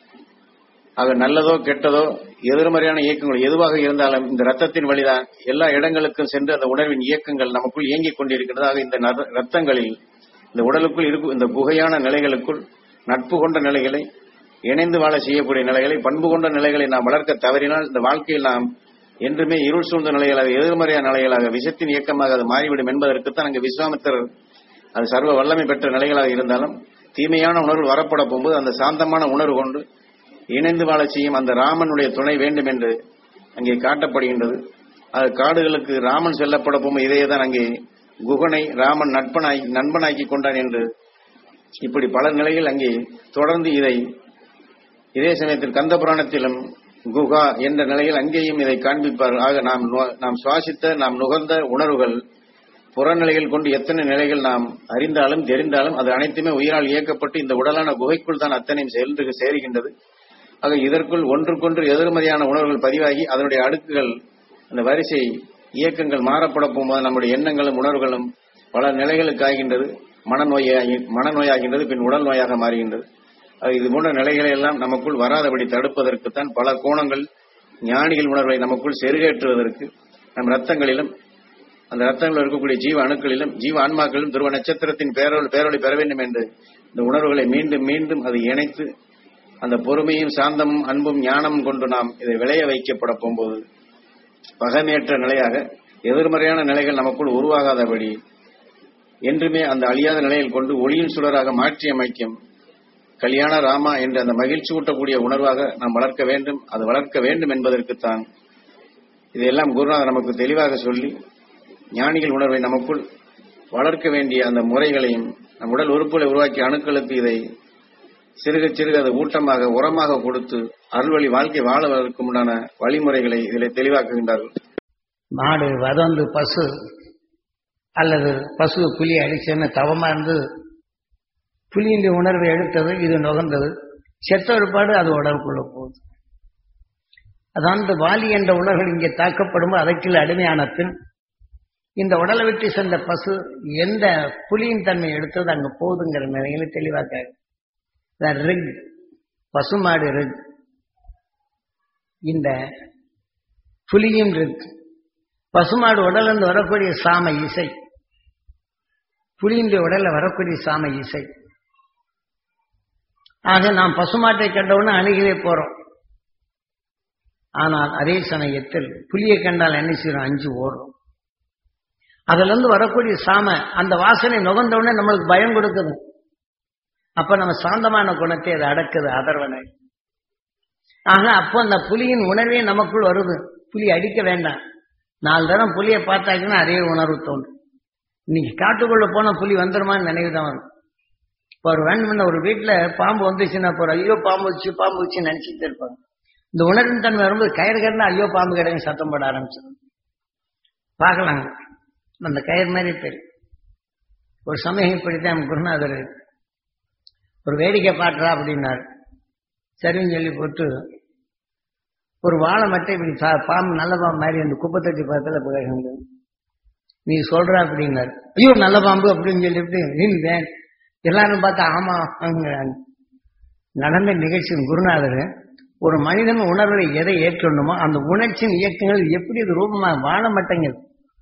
ஆக நல்லதோ கெட்டதோ எதிர்மறையான இயக்கங்கள் எதுவாக இருந்தாலும் இந்த ரத்தத்தின் வழிதான் எல்லா இடங்களுக்கும் சென்று அந்த உணர்வின் இயக்கங்கள் நமக்குள் இயங்கிக் கொண்டிருக்கிறது ஆக இந்த நர- ரத்தங்களில் இந்த உடலுக்குள் இருக்கும் இந்த குகையான நிலைகளுக்குள் நட்பு கொண்ட நிலைகளை இணைந்து வாழ செய்யக்கூடிய நிலைகளை பண்பு கொண்ட நிலைகளை நாம் வளர்க்க தவறினால் இந்த வாழ்க்கையில் நாம் என்றுமே இருள் சூழ்ந்த நிலைகளாக எதிர்மறையான நிலைகளாக விஷத்தின் இயக்கமாக அது மாறிவிடும் என்பதற்குத்தான் அங்கு விஸ்வாமித்திரர் அது சர்வ வல்லமை பெற்ற நிலைகளாக இருந்தாலும் தீமையான உணர்வு வரப்பட போகும்போது அந்த சாந்தமான உணர்வு கொண்டு இணைந்து வாழ செய்யும் அந்த ராமனுடைய துணை வேண்டும் என்று அங்கே காட்டப்படுகின்றது அது காடுகளுக்கு ராமன் செல்லப்பட போகும்போது இதையே தான் அங்கே குகனை ராமன் நட்பனாய் நண்பனாக்கி கொண்டான் என்று இப்படி பல நிலையில் அங்கே தொடர்ந்து இதை இதே சமயத்தில் கந்த புராணத்திலும் குகா என்ற நிலையில் அங்கேயும் இதை காண்பிப்பார் ஆக நாம் நு- நாம் சுவாசித்த நாம் நுகர்ந்த உணர்வுகள் புறநிலைகள் கொண்டு எத்தனை நிலைகள் நாம் அறிந்தாலும் தெரிந்தாலும் அது அனைத்துமே உயிரால் இயக்கப்பட்டு இந்த உடலான குகைக்குள் தான் அத்தனையும் சென்று சேருகின்றது ஆக இதற்குள் ஒன்றுக்கொன்று எதிர்மறையான உணர்வுகள் பதிவாகி அதனுடைய அடுக்குகள் அந்த வரிசை இயக்கங்கள் மாறப்பட போகும்போது நம்முடைய எண்ணங்களும் உணர்வுகளும் பல நிலைகளுக்கு ஆகின்றது மனநோயாகி மனநோயாகின்றது பின் உடல் நோயாக மாறுகின்றது ஆக இது போன்ற நிலைகளை எல்லாம் நமக்குள் வராதபடி தடுப்பதற்குத்தான் பல கோணங்கள் ஞானிகள் உணர்வை நமக்குள் செருகேற்றுவதற்கு நம் ரத்தங்களிலும் அந்த ரத்தங்களில் இருக்கக்கூடிய ஜீவ அணுக்களிலும் ஜீவ ஆன்மாக்களிலும் துருவ நட்சத்திரத்தின் பேரொழி பேரொழி பெற வேண்டும் என்று இந்த உணர்வுகளை மீண்டும் மீண்டும் அது இணைத்து அந்த பொறுமையும் சாந்தமும் அன்பும் ஞானமும் கொண்டு நாம் இதை விளைய வைக்கப்பட போகும்போது பகைமையற்ற நிலையாக எதிர்மறையான நிலைகள் நமக்குள் உருவாகாதபடி என்றுமே அந்த அழியாத நிலையில் கொண்டு ஒளியின் சுடராக மாற்றி அமைக்கும் கல்யாண ராமா என்ற அந்த மகிழ்ச்சி ஊட்டக்கூடிய உணர்வாக நாம் வளர்க்க வேண்டும் அது வளர்க்க வேண்டும் என்பதற்குத்தான் இதையெல்லாம் குருநாதர் நமக்கு தெளிவாக சொல்லி ஞானிகள் உணர்வை நமக்குள் வளர்க்க வேண்டிய அந்த முறைகளையும் நம் உடல் உறுப்புகளை உருவாக்கிய அணுக்களுக்கு இதை சிறுக சிறுக அது ஊட்டமாக உரமாக கொடுத்து அருள்வழி வாழ்க்கை வாழவதற்கு உண்டான வழிமுறைகளை இதில் தெளிவாக்குகின்றார்கள் மாடு வதந்து பசு அல்லது பசு புலி அடிச்சேன்னு தவமா இருந்து புலியின் உணர்வை எடுத்தது இது நுகர்ந்தது செத்த ஒருபாடு அது உடலுக்குள்ள போகுது அதாவது வாலி என்ற உணர்வுகள் இங்கே தாக்கப்படும் அதற்குள்ள அடிமையான பின் இந்த உடலை விட்டு சென்ற பசு எந்த புலியின் தன்மை எடுத்தது அங்க போகுதுங்கிற நிலையில தெளிவாக்க ரிக் பசுமாடு ரிக் இந்த புலியும் ரிக் பசுமாடு உடல்ல இருந்து வரக்கூடிய சாம இசை புலியினுடைய உடல்ல வரக்கூடிய சாம இசை ஆக நாம் பசுமாட்டை கண்டவுடனே அணுகிலே போறோம் ஆனால் அதே சமயத்தில் புலியை கண்டால் என்ன செய்யறோம் அஞ்சு ஓடுறோம் அதுல இருந்து வரக்கூடிய சாம அந்த வாசனை நுகர்ந்தவுடனே நம்மளுக்கு பயம் கொடுக்குது அப்ப நம்ம சாந்தமான குணத்தை அது அடக்குது அதர்வனை ஆக அப்போ அந்த புலியின் உணர்வே நமக்குள் வருது புலி அடிக்க வேண்டாம் நாலு தரம் புலியை பார்த்தாச்சுன்னா அதே உணர்வு தோணும் இன்னைக்கு காட்டுக்குள்ள போன புலி வந்துருமான்னு நினைவு தான் வரும் இப்போ ஒரு வேண்டுமென்ன ஒரு வீட்டுல பாம்பு வந்துச்சுன்னா போற ஐயோ பாம்பு வச்சு பாம்பு வச்சு நினைச்சிட்டு இருப்பாங்க இந்த உணர்வின் தன்மை வரும்போது கயிறு கட்டினா ஐயோ பாம்பு கிடையாது சத்தம் போட ஆரம்பிச்சிடும் பார்க்கலாங்க அந்த கயிறு மாதிரி தெரியும் ஒரு சமயம் இப்படித்தான் குருநாதர் ஒரு வேடிக்கை பாட்டுறா அப்படின்னாரு சரின்னு சொல்லி போட்டு ஒரு வாழை மட்டும் இப்படி சா- பாம்பு நல்ல பாம்பு மாதிரி அந்த குப்பத்தட்டி பக்கத்தில் போயிருந்தது நீ சொல்ற அப்படின்னாரு ஐயோ நல்ல பாம்பு அப்படின்னு சொல்லிவிட்டு நின்றேன் எல்லாரும் பார்த்தா ஆமா ஆமாங்கிறாங்க நடந்த நிகழ்ச்சி குருநாதர் ஒரு மனிதன் உணர்வை எதை ஏற்றுணுமோ அந்த உணர்ச்சியின் இயக்கங்கள் எப்படி இது ரூபமா வாழ மாட்டேங்குது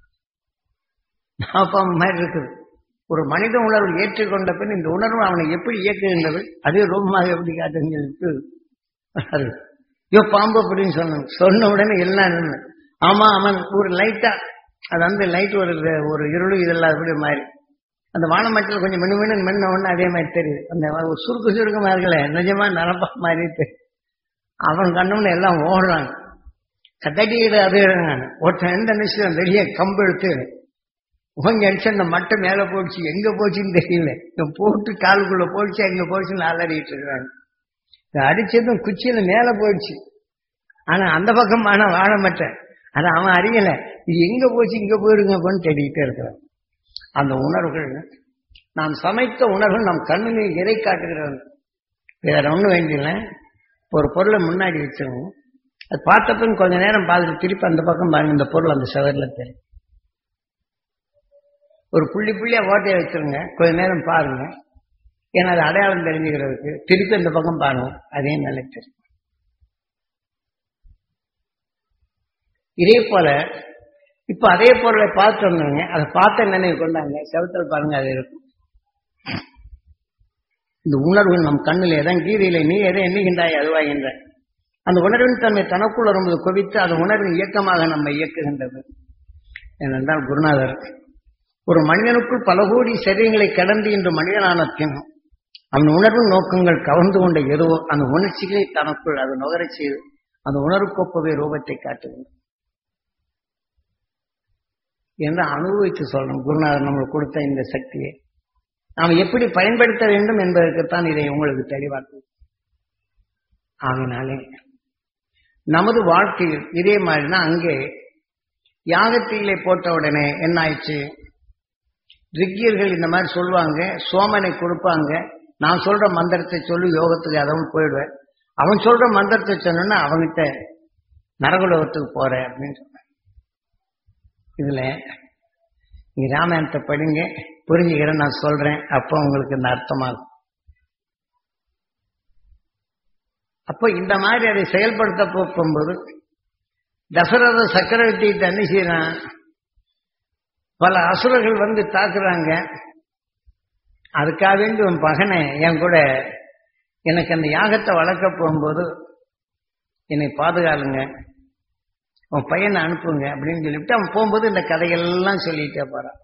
பாம்பு மாதிரி இருக்குது ஒரு மனித உணர்வு ஏற்றுக்கொண்ட பின் இந்த உணர்வு அவனை எப்படி இயக்குகின்றது அதே ரூபமாக எப்படி காட்டுன்னு சொல்லிட்டு வராரு. ஐயோ பாம்பு அப்படின்னு சொன்னாங்க சொன்ன உடனே எல்லாம் நின்னு. ஆமா அவன் ஒரு லைட்டா அது வந்து லைட் ஒரு ஒரு இருளு இதெல்லாம் அப்படி மாதிரி அந்த வானமட்டில் கொஞ்சம் மின்னு மின்னு மின்ன உடனே அதே மாதிரி தெரியுது அந்த ஒரு சுருக்கு சுருக்கமா இருக்கல நிஜமா நரப்பா மாதிரி தெரியுது. அவன் கண்ணம்னு எல்லாம் ஓடுறாங்க கத்தடிக்கிட்டு அது ஒருத்தன் எந்த நிச்சயம் வெளியே கம்பு எடுத்து உங்க அடிச்சு அந்த மட்டை மேல போச்சு எங்க போச்சுன்னு தெரியல இவன் போட்டு காலுக்குள்ள போச்சு எங்க போச்சுன்னு அலறிட்டு இருக்கிறாங்க இதை அடிச்சதும் குச்சியில மேல போயிடுச்சு ஆனா அந்த பக்கம் ஆனா வாழ மாட்டேன் ஆனா அவன் அறியல இது எங்க போச்சு இங்க போயிருங்க அப்படின்னு தேடிக்கிட்டே இருக்கிறான் அந்த உணர்வுகள் நாம் சமைத்த உணர்வுகள் நம் கண்ணிலே எதை காட்டுகிறது வேற ஒண்ணும் வேண்டியல ஒரு பொருளை முன்னாடி வச்சிருவோம் அது பார்த்த பின் கொஞ்ச நேரம் பார்த்துட்டு திருப்பி அந்த பக்கம் பாருங்க இந்த பொருள் அந்த செவர்ல தெரியும் ஒரு புள்ளி புள்ளியா ஓட்டையை வச்சிருங்க கொஞ்ச நேரம் பாருங்க ஏன்னா அது அடையாளம் தெரிஞ்சுக்கிறதுக்கு திருப்பி அந்த பக்கம் பாருங்க அதே நிலை தெரியும் இதே போல இப்ப அதே பொருளை பார்த்து வந்தாங்க அதை பார்த்த நினைவு கொண்டாங்க செவத்தில் பாருங்க அது இருக்கும் இந்த உணர்வு நம் கண்ணில் எதான் கீதையில நீ எதை எண்ணுகின்றாய் அதுவாகின்ற அந்த உணர்வின் தன்மை தனக்குள் வரும்போது குவித்து அந்த உணர்வின் இயக்கமாக நம்ம இயக்குகின்றது ஏனென்றால் குருநாதர் ஒரு மனிதனுக்குள் பல கோடி சரீரங்களை கடந்து இன்று மனிதனான பின் அவன் உணர்வு நோக்கங்கள் கவர்ந்து கொண்ட எதுவோ அந்த உணர்ச்சிகளை தனக்குள் அது நுகரச் செய்து அந்த உணர்வுக்கொப்பவே ரூபத்தை காட்டுகின்றது என்று அனுபவித்து சொல்லணும் குருநாதர் நம்மளுக்கு கொடுத்த இந்த சக்தியை நாம் எப்படி பயன்படுத்த வேண்டும் என்பதற்குத்தான் இதை உங்களுக்கு தெளிவாக்கும் ஆகினாலே நமது வாழ்க்கையில் இதே மாதிரினா அங்கே யாகத்தீயிலே போட்ட உடனே என்ன ஆயிடுச்சு ரிக்கியர்கள் இந்த மாதிரி சொல்லுவாங்க சோமனை கொடுப்பாங்க நான் சொல்ற மந்திரத்தை சொல்லி யோகத்துக்கு அதவன் போயிடுவேன் அவன் சொல்ற மந்திரத்தை சொன்னா அவன்கிட்ட நரகுலோகத்துக்கு போற அப்படின்னு சொன்னான் இதுல நீங்க ராமாயணத்தை படிங்க புரிஞ்சுக்கிறேன் நான் சொல்றேன் அப்போ உங்களுக்கு இந்த அர்த்தமாகும் அப்போ இந்த மாதிரி அதை செயல்படுத்த போ- போகும்போது தசரத சக்கரவர்த்தி என்ன செய்யறான் பல அசுரர்கள் வந்து தாக்குறாங்க அதுக்காக வேண்டி உன் பகனை என் கூட எனக்கு அந்த யாகத்தை வளர்க்க போகும்போது என்னை பாதுகாலுங்க உன் பையனை அனுப்புங்க அப்படின்னு சொல்லிவிட்டு அவன் போகும்போது இந்த கதையெல்லாம் சொல்லிட்டே போறான்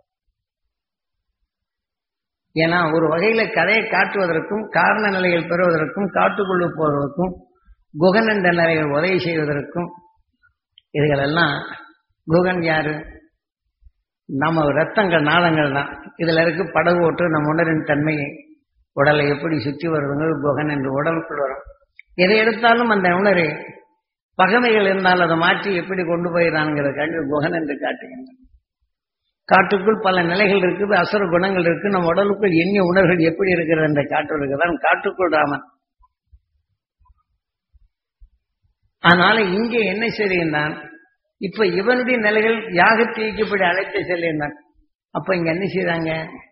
ஏன்னா ஒரு வகையில கதையை காட்டுவதற்கும் காரண நிலைகள் பெறுவதற்கும் காட்டுக்குள்ளே போவதற்கும் குகன் என்ற நிலையில் உதவி செய்வதற்கும் இதுகளெல்லாம் குகன் யாரு நம்ம ரத்தங்கள் நாளங்கள் தான் இதுல இருக்கு படகு ஓட்டு நம் உணரின் தன்மையை உடலை எப்படி சுற்றி வருதுங்க குகன் என்று உடலுக்குள் வரும் எதை எடுத்தாலும் அந்த உணரை பகைமைகள் இருந்தால் அதை மாற்றி எப்படி கொண்டு போயிடறாங்கிற கண்டு குகன் என்று காட்டுகின்றன காட்டுக்குள் பல நிலைகள் இருக்குது அசுர குணங்கள் இருக்கு நம்ம உடலுக்குள் எண்ணிய உணர்வுகள் எப்படி இருக்கிறது என்ற காட்டுவதற்கு தான் காட்டுக்குள் ராமன் அதனால இங்கே என்ன செய்கிறான் இப்ப இவனுடைய நிலைகள் யாகத்தீக்கு இப்படி அழைத்து செல்லியிருந்தான் அப்ப இங்க என்ன செய்றாங்க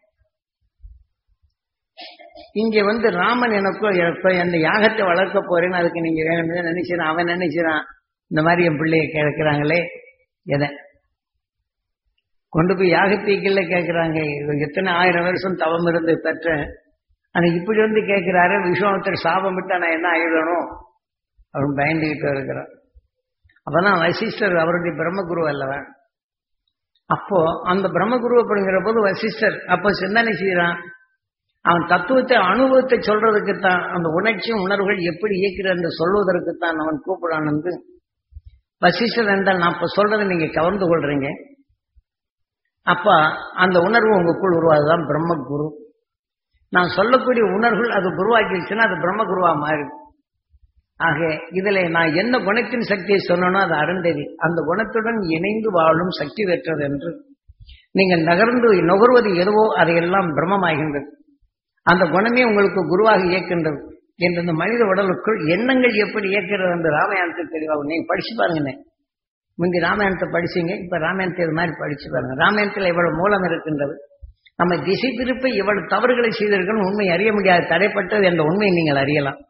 இங்க வந்து ராமன் எனக்கோ எனக்கோ அந்த யாகத்தை வளர்க்க போறேன்னு அதுக்கு நீங்க வேணும்னு நினைச்சான் அவன் நினைச்சான் இந்த மாதிரி என் பிள்ளைய கேட்கிறாங்களே எதை கொண்டு போய் யாகத்தீக்கல்ல கேட்கிறாங்க இவர் எத்தனை ஆயிரம் வருஷம் தவம் இருந்து பெற்ற ஆனா இப்படி வந்து கேட்கிறாரு விஸ்வாமத்தர் சாபம் விட்டா நான் என்ன ஆயிடணும் அவன் பயந்துகிட்டு இருக்கிறான் அப்பதான் வசிஷ்டர் அவருடைய பிரம்மகுரு அல்லவன் அப்போ அந்த பிரம்மகுரு அப்படிங்கிற போது வசிஷ்டர் அப்போ சிந்தனை செய்யறான் அவன் தத்துவத்தை அனுபவத்தை சொல்றதுக்குத்தான் அந்த உணர்ச்சியும் உணர்வுகள் எப்படி இயக்கிறது என்று சொல்வதற்குத்தான் அவன் கூப்பிடான் என்று வசிஷ்டர் என்றால் நான் இப்ப சொல்றதை நீங்க கவர்ந்து கொள்றீங்க அப்ப அந்த உணர்வு உங்களுக்குள் உருவாதுதான் பிரம்ம குரு நான் சொல்லக்கூடிய உணர்வுகள் அது குருவாக்கிடுச்சுன்னா அது பிரம்ம குருவா மாறிடும் ஆக இதுல நான் என்ன குணத்தின் சக்தியை சொன்னனோ அது அருந்ததி அந்த குணத்துடன் இணைந்து வாழும் சக்தி பெற்றது என்று நீங்கள் நகர்ந்து நுகர்வது எதுவோ அதையெல்லாம் பிரம்மமாகின்றது அந்த குணமே உங்களுக்கு குருவாக இயக்கின்றது என்று இந்த மனித உடலுக்குள் எண்ணங்கள் எப்படி இயக்கிறது என்று ராமாயணத்துக்கு தெளிவாகும் நீங்க படிச்சு பாருங்கண்ணே முந்தி ராமாயணத்தை படிச்சீங்க இப்ப ராமாயணத்தை இது மாதிரி படிச்சு பாருங்க ராமாயணத்தில் இவ்வளவு மூலம் இருக்கின்றது நம்ம திசை திருப்ப இவ்வளவு தவறுகளை செய்திருக்கணும் உண்மை அறிய முடியாது தடைப்பட்டது என்ற உண்மையை நீங்கள் அறியலாம்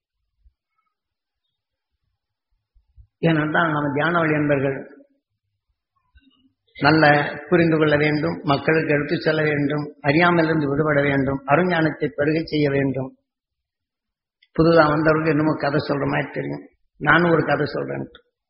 ஏனென்றால் நம்ம தியான வழி என்பர்கள் நல்ல புரிந்து கொள்ள வேண்டும் மக்களுக்கு எடுத்துச் செல்ல வேண்டும் அறியாமலிருந்து விடுபட வேண்டும் அருஞானத்தை பெருகச் செய்ய வேண்டும் புதுதா வந்தவர்களுக்கு என்னமோ கதை சொல்ற மாதிரி தெரியும் நானும் ஒரு கதை சொல்றேன்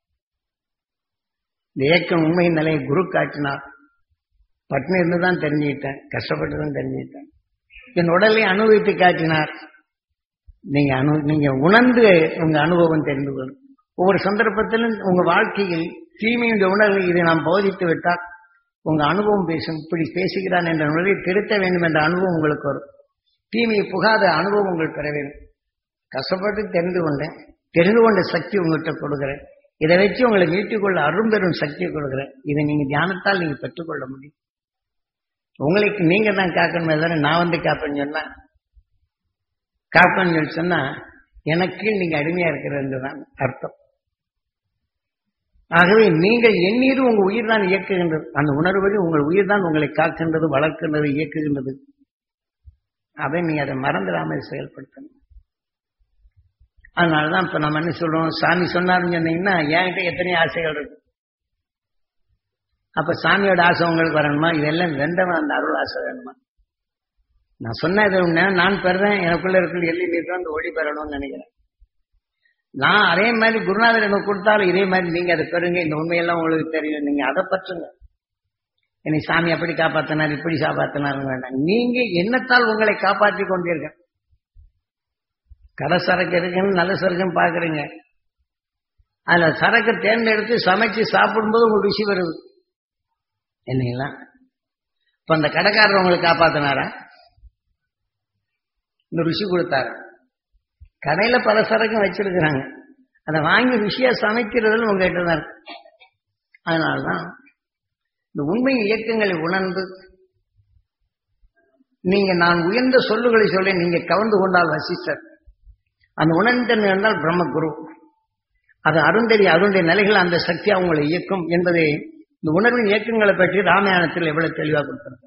இந்த ஏக்கம் உண்மையின் நிலையை குரு காட்டினார் பட்னி இருந்து தான் தெரிஞ்சுக்கிட்டேன் கஷ்டப்பட்டு தான் தெரிஞ்சுக்கிட்டேன் என் உடலை அனுபவித்து காட்டினார் நீங்க அனு நீங்க உணர்ந்து உங்க அனுபவம் தெரிந்து கொள்ளும் ஒவ்வொரு சந்தர்ப்பத்திலும் உங்க வாழ்க்கையில் தீமையுடைய உணர்வு இதை நாம் போதித்து விட்டால் உங்க அனுபவம் பேசும் இப்படி பேசுகிறான் என்ற உணர்வை திருத்த வேண்டும் என்ற அனுபவம் உங்களுக்கு வரும் தீமையை புகாத அனுபவம் உங்களுக்கு பெற வேண்டும் கஷ்டப்பட்டு தெரிந்து கொண்டேன் தெரிந்து கொண்ட சக்தி உங்கள்கிட்ட கொடுக்குறேன் இதை வச்சு உங்களை மீட்டுக்கொள்ள அரும்பெரும் சக்தியை கொடுக்குறேன் இதை நீங்க தியானத்தால் நீங்க பெற்றுக்கொள்ள முடியும் உங்களுக்கு நீங்க தான் காக்கணுமே தவிர நான் வந்து காப்பேன்னு சொன்னா காப்பேன்னு சொல்லி சொன்னா எனக்கு நீங்க அடிமையா இருக்கிறது தான் அர்த்தம் ஆகவே நீங்கள் எண்ணீர் உங்க உயிர் தான் இயக்குகின்றது அந்த உணர்வு உங்கள் உயிர் தான் உங்களை காக்கின்றது வளர்க்கின்றது இயக்குகின்றது அதை நீ அதை மறந்துடாமல் செயல்படுத்தணும் அதனாலதான் இப்ப நம்ம என்ன சொல்றோம் சாமி சொன்னாருன்னு சொன்னீங்கன்னா என்கிட்ட எத்தனை ஆசைகள் இருக்கு அப்ப சாமியோட ஆசை உங்களுக்கு வரணுமா இதெல்லாம் வெந்தவன் அந்த அருள் ஆசை வேணுமா நான் சொன்னது உண்மை நான் பெறேன் எனக்குள்ள இருக்கிற எள்ளி நீர் வந்து ஒளி பெறணும்னு நினைக்கிறேன் நான் அதே மாதிரி குருநாதர் எனக்கு கொடுத்தாலும் இதே மாதிரி நீங்க அதை பெறுங்க இந்த உண்மையெல்லாம் உங்களுக்கு தெரியும் நீங்க அதை பற்றுங்க என்னை சாமி அப்படி காப்பாத்தினார் இப்படி காப்பாத்தினாருன்னு வேண்டாம் நீங்க எண்ணத்தால் உங்களை காப்பாற்றி கொண்டீர்கள் கடை சரக்கு இருக்குன்னு நல்ல சரக்குன்னு பாக்குறீங்க அதுல சரக்கு தேர்ந்தெடுத்து சமைச்சு சாப்பிடும்போது உங்களுக்கு ருசி வருது இல்லைங்களா இப்ப அந்த கடைக்காரர் உங்களுக்கு காப்பாத்தினாரா இந்த ருசி கொடுத்தாரு கடையில பல சரக்கும் வச்சிருக்கிறாங்க அதை வாங்கி ருசியா சமைக்கிறதுல உங்ககிட்ட தான் இருக்கு அதனால்தான் இந்த உண்மை இயக்கங்களை உணர்ந்து நீங்க நான் உயர்ந்த சொல்லுகளை சொல்லி நீங்க கவர்ந்து கொண்டால் வசிஷ்டர் அந்த உணர்ந்தன் என்றால் பிரம்மகுரு அது அருந்ததி அருடைய நிலைகள் அந்த சக்தியா உங்களை இயக்கும் என்பதை இந்த உணர்வின் இயக்கங்களை பற்றி ராமாயணத்தில் எவ்வளவு தெளிவாக கொடுத்திருக்கேன்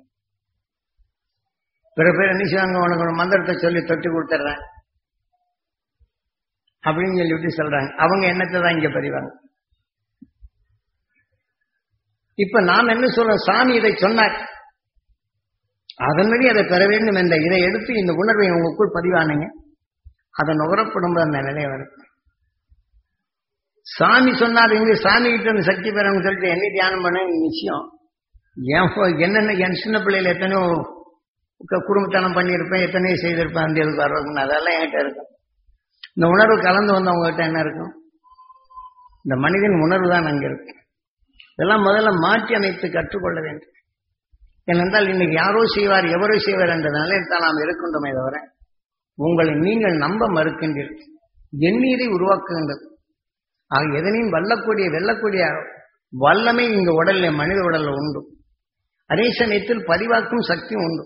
பிற பேர் என்ன செய்வாங்க உனக்கு ஒரு மந்திரத்தை சொல்லி தொட்டி கொடுத்துட்றேன் அப்படின்னு சொல்லிவிட்டு சொல்றாங்க அவங்க எண்ணத்தை தான் இங்க பதிவாங்க இப்ப நாம் என்ன சொல்றோம் சாமி இதை சொன்னார் அதன்படி அதை பெற வேண்டும் என்ற இதை எடுத்து இந்த உணர்வை உங்களுக்குள் பதிவானுங்க அதை நுகரப்படும் அந்த நிலை வரும் சாமி சொன்னார் இங்க சாமி கிட்ட அந்த சக்தி பெறணும்னு சொல்லிட்டு என்ன தியானம் பண்ண நிச்சயம் என் என்னென்ன என் சின்ன பிள்ளையில எத்தனையோ குடும்பத்தனம் பண்ணியிருப்பேன் எத்தனையோ செய்திருப்பேன் அந்த இதுக்கு வர்றதுன்னு அதெல்லாம் என்கிட்ட இருக்கும் இந்த உணர்வு கலந்து வந்தவங்ககிட்ட என்ன இருக்கும் இந்த மனிதன் உணர்வு தான் அங்க இருக்கு இதெல்லாம் முதல்ல மாற்றி அமைத்து கற்றுக்கொள்ள வேண்டும் ஏனென்றால் இன்னைக்கு யாரோ செய்வார் எவரோ செய்வார் என்ற நிலையில் தான் நாம் இருக்கின்றோமே தவிர உங்களை நீங்கள் நம்ப மறுக்கின்றீர்கள் எண்ணீரை உருவாக்குகின்றது ஆக எதனையும் வல்லக்கூடிய வெல்லக்கூடிய வல்லமை இந்த உடலில் மனித உடல்ல உண்டு அதே சமயத்தில் பதிவாக்கும் சக்தியும் உண்டு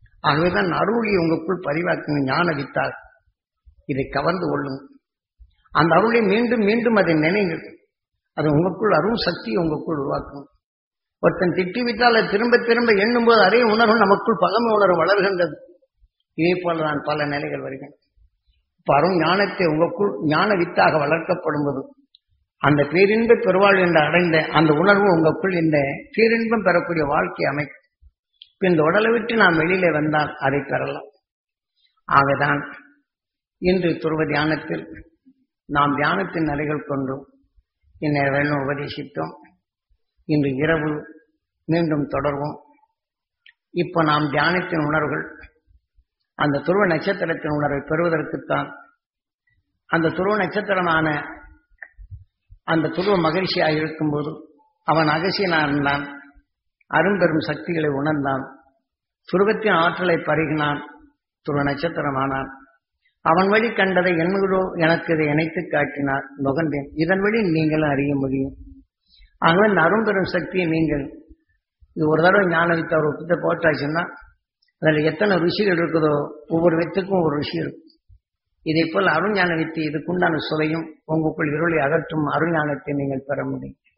ஆகவேதான் அருளி உங்களுக்குள் பதிவாக்கும் ஞான வித்தார் இதை கவர்ந்து கொள்ளுங்கள் அந்த அருளை மீண்டும் மீண்டும் அதை நினைங்கள் அது உங்களுக்குள் அருள் சக்தி உங்களுக்குள் உருவாக்கும் ஒருத்தன் திட்டிவிட்டால் அதை திரும்ப திரும்ப எண்ணும் போது அதே உணர்வு நமக்குள் பகமை உணர்வு வளர்கின்றது இதே போலதான் பல நிலைகள் வருகின்றன இப்ப அருண் ஞானத்தை உங்களுக்குள் ஞான வித்தாக வளர்க்கப்படும் போது அந்த பேரின்ப பெருவாழ் என்று அடைந்த அந்த உணர்வு உங்களுக்குள் இந்த பேரின்பம் பெறக்கூடிய வாழ்க்கை அமைக்கும் இப்ப இந்த உடலை விட்டு நாம் வெளியிலே வந்தால் அதை பெறலாம் ஆகதான் இன்று துருவ தியானத்தில் நாம் தியானத்தின் நிலைகள் கொண்டோம் இந்நேரம் உபதேசித்தோம் இன்று இரவு மீண்டும் தொடர்வோம் இப்போ நாம் தியானத்தின் உணர்வுகள் அந்த துருவ நட்சத்திரத்தின் உணர்வை பெறுவதற்குத்தான் அந்த துருவ நட்சத்திரமான அந்த துருவ மகிழ்ச்சியாக இருக்கும்போது அவன் அகசியனாக இருந்தான் அரும்பெரும் சக்திகளை உணர்ந்தான் துருவத்தின் ஆற்றலை பருகினான் துருவ நட்சத்திரமானான் அவன் வழி கண்டதை என்னுடோ எனக்கு இதை இணைத்து காட்டினார் நுகர்ந்தேன் இதன் வழி நீங்களும் அறிய முடியும் ஆகவே இந்த அரும்பெரும் சக்தியை நீங்கள் இது ஒரு தடவை ஞான வித்த ஒரு வித்தை போட்டாச்சுன்னா அதில் எத்தனை ருசிகள் இருக்குதோ ஒவ்வொரு வித்துக்கும் ஒவ்வொரு ருசி இருக்கும் இதை போல் அருஞான வித்து இதுக்குண்டான சுவையும் உங்களுக்குள் இருளை அகற்றும் அருஞானத்தை நீங்கள் பெற முடியும்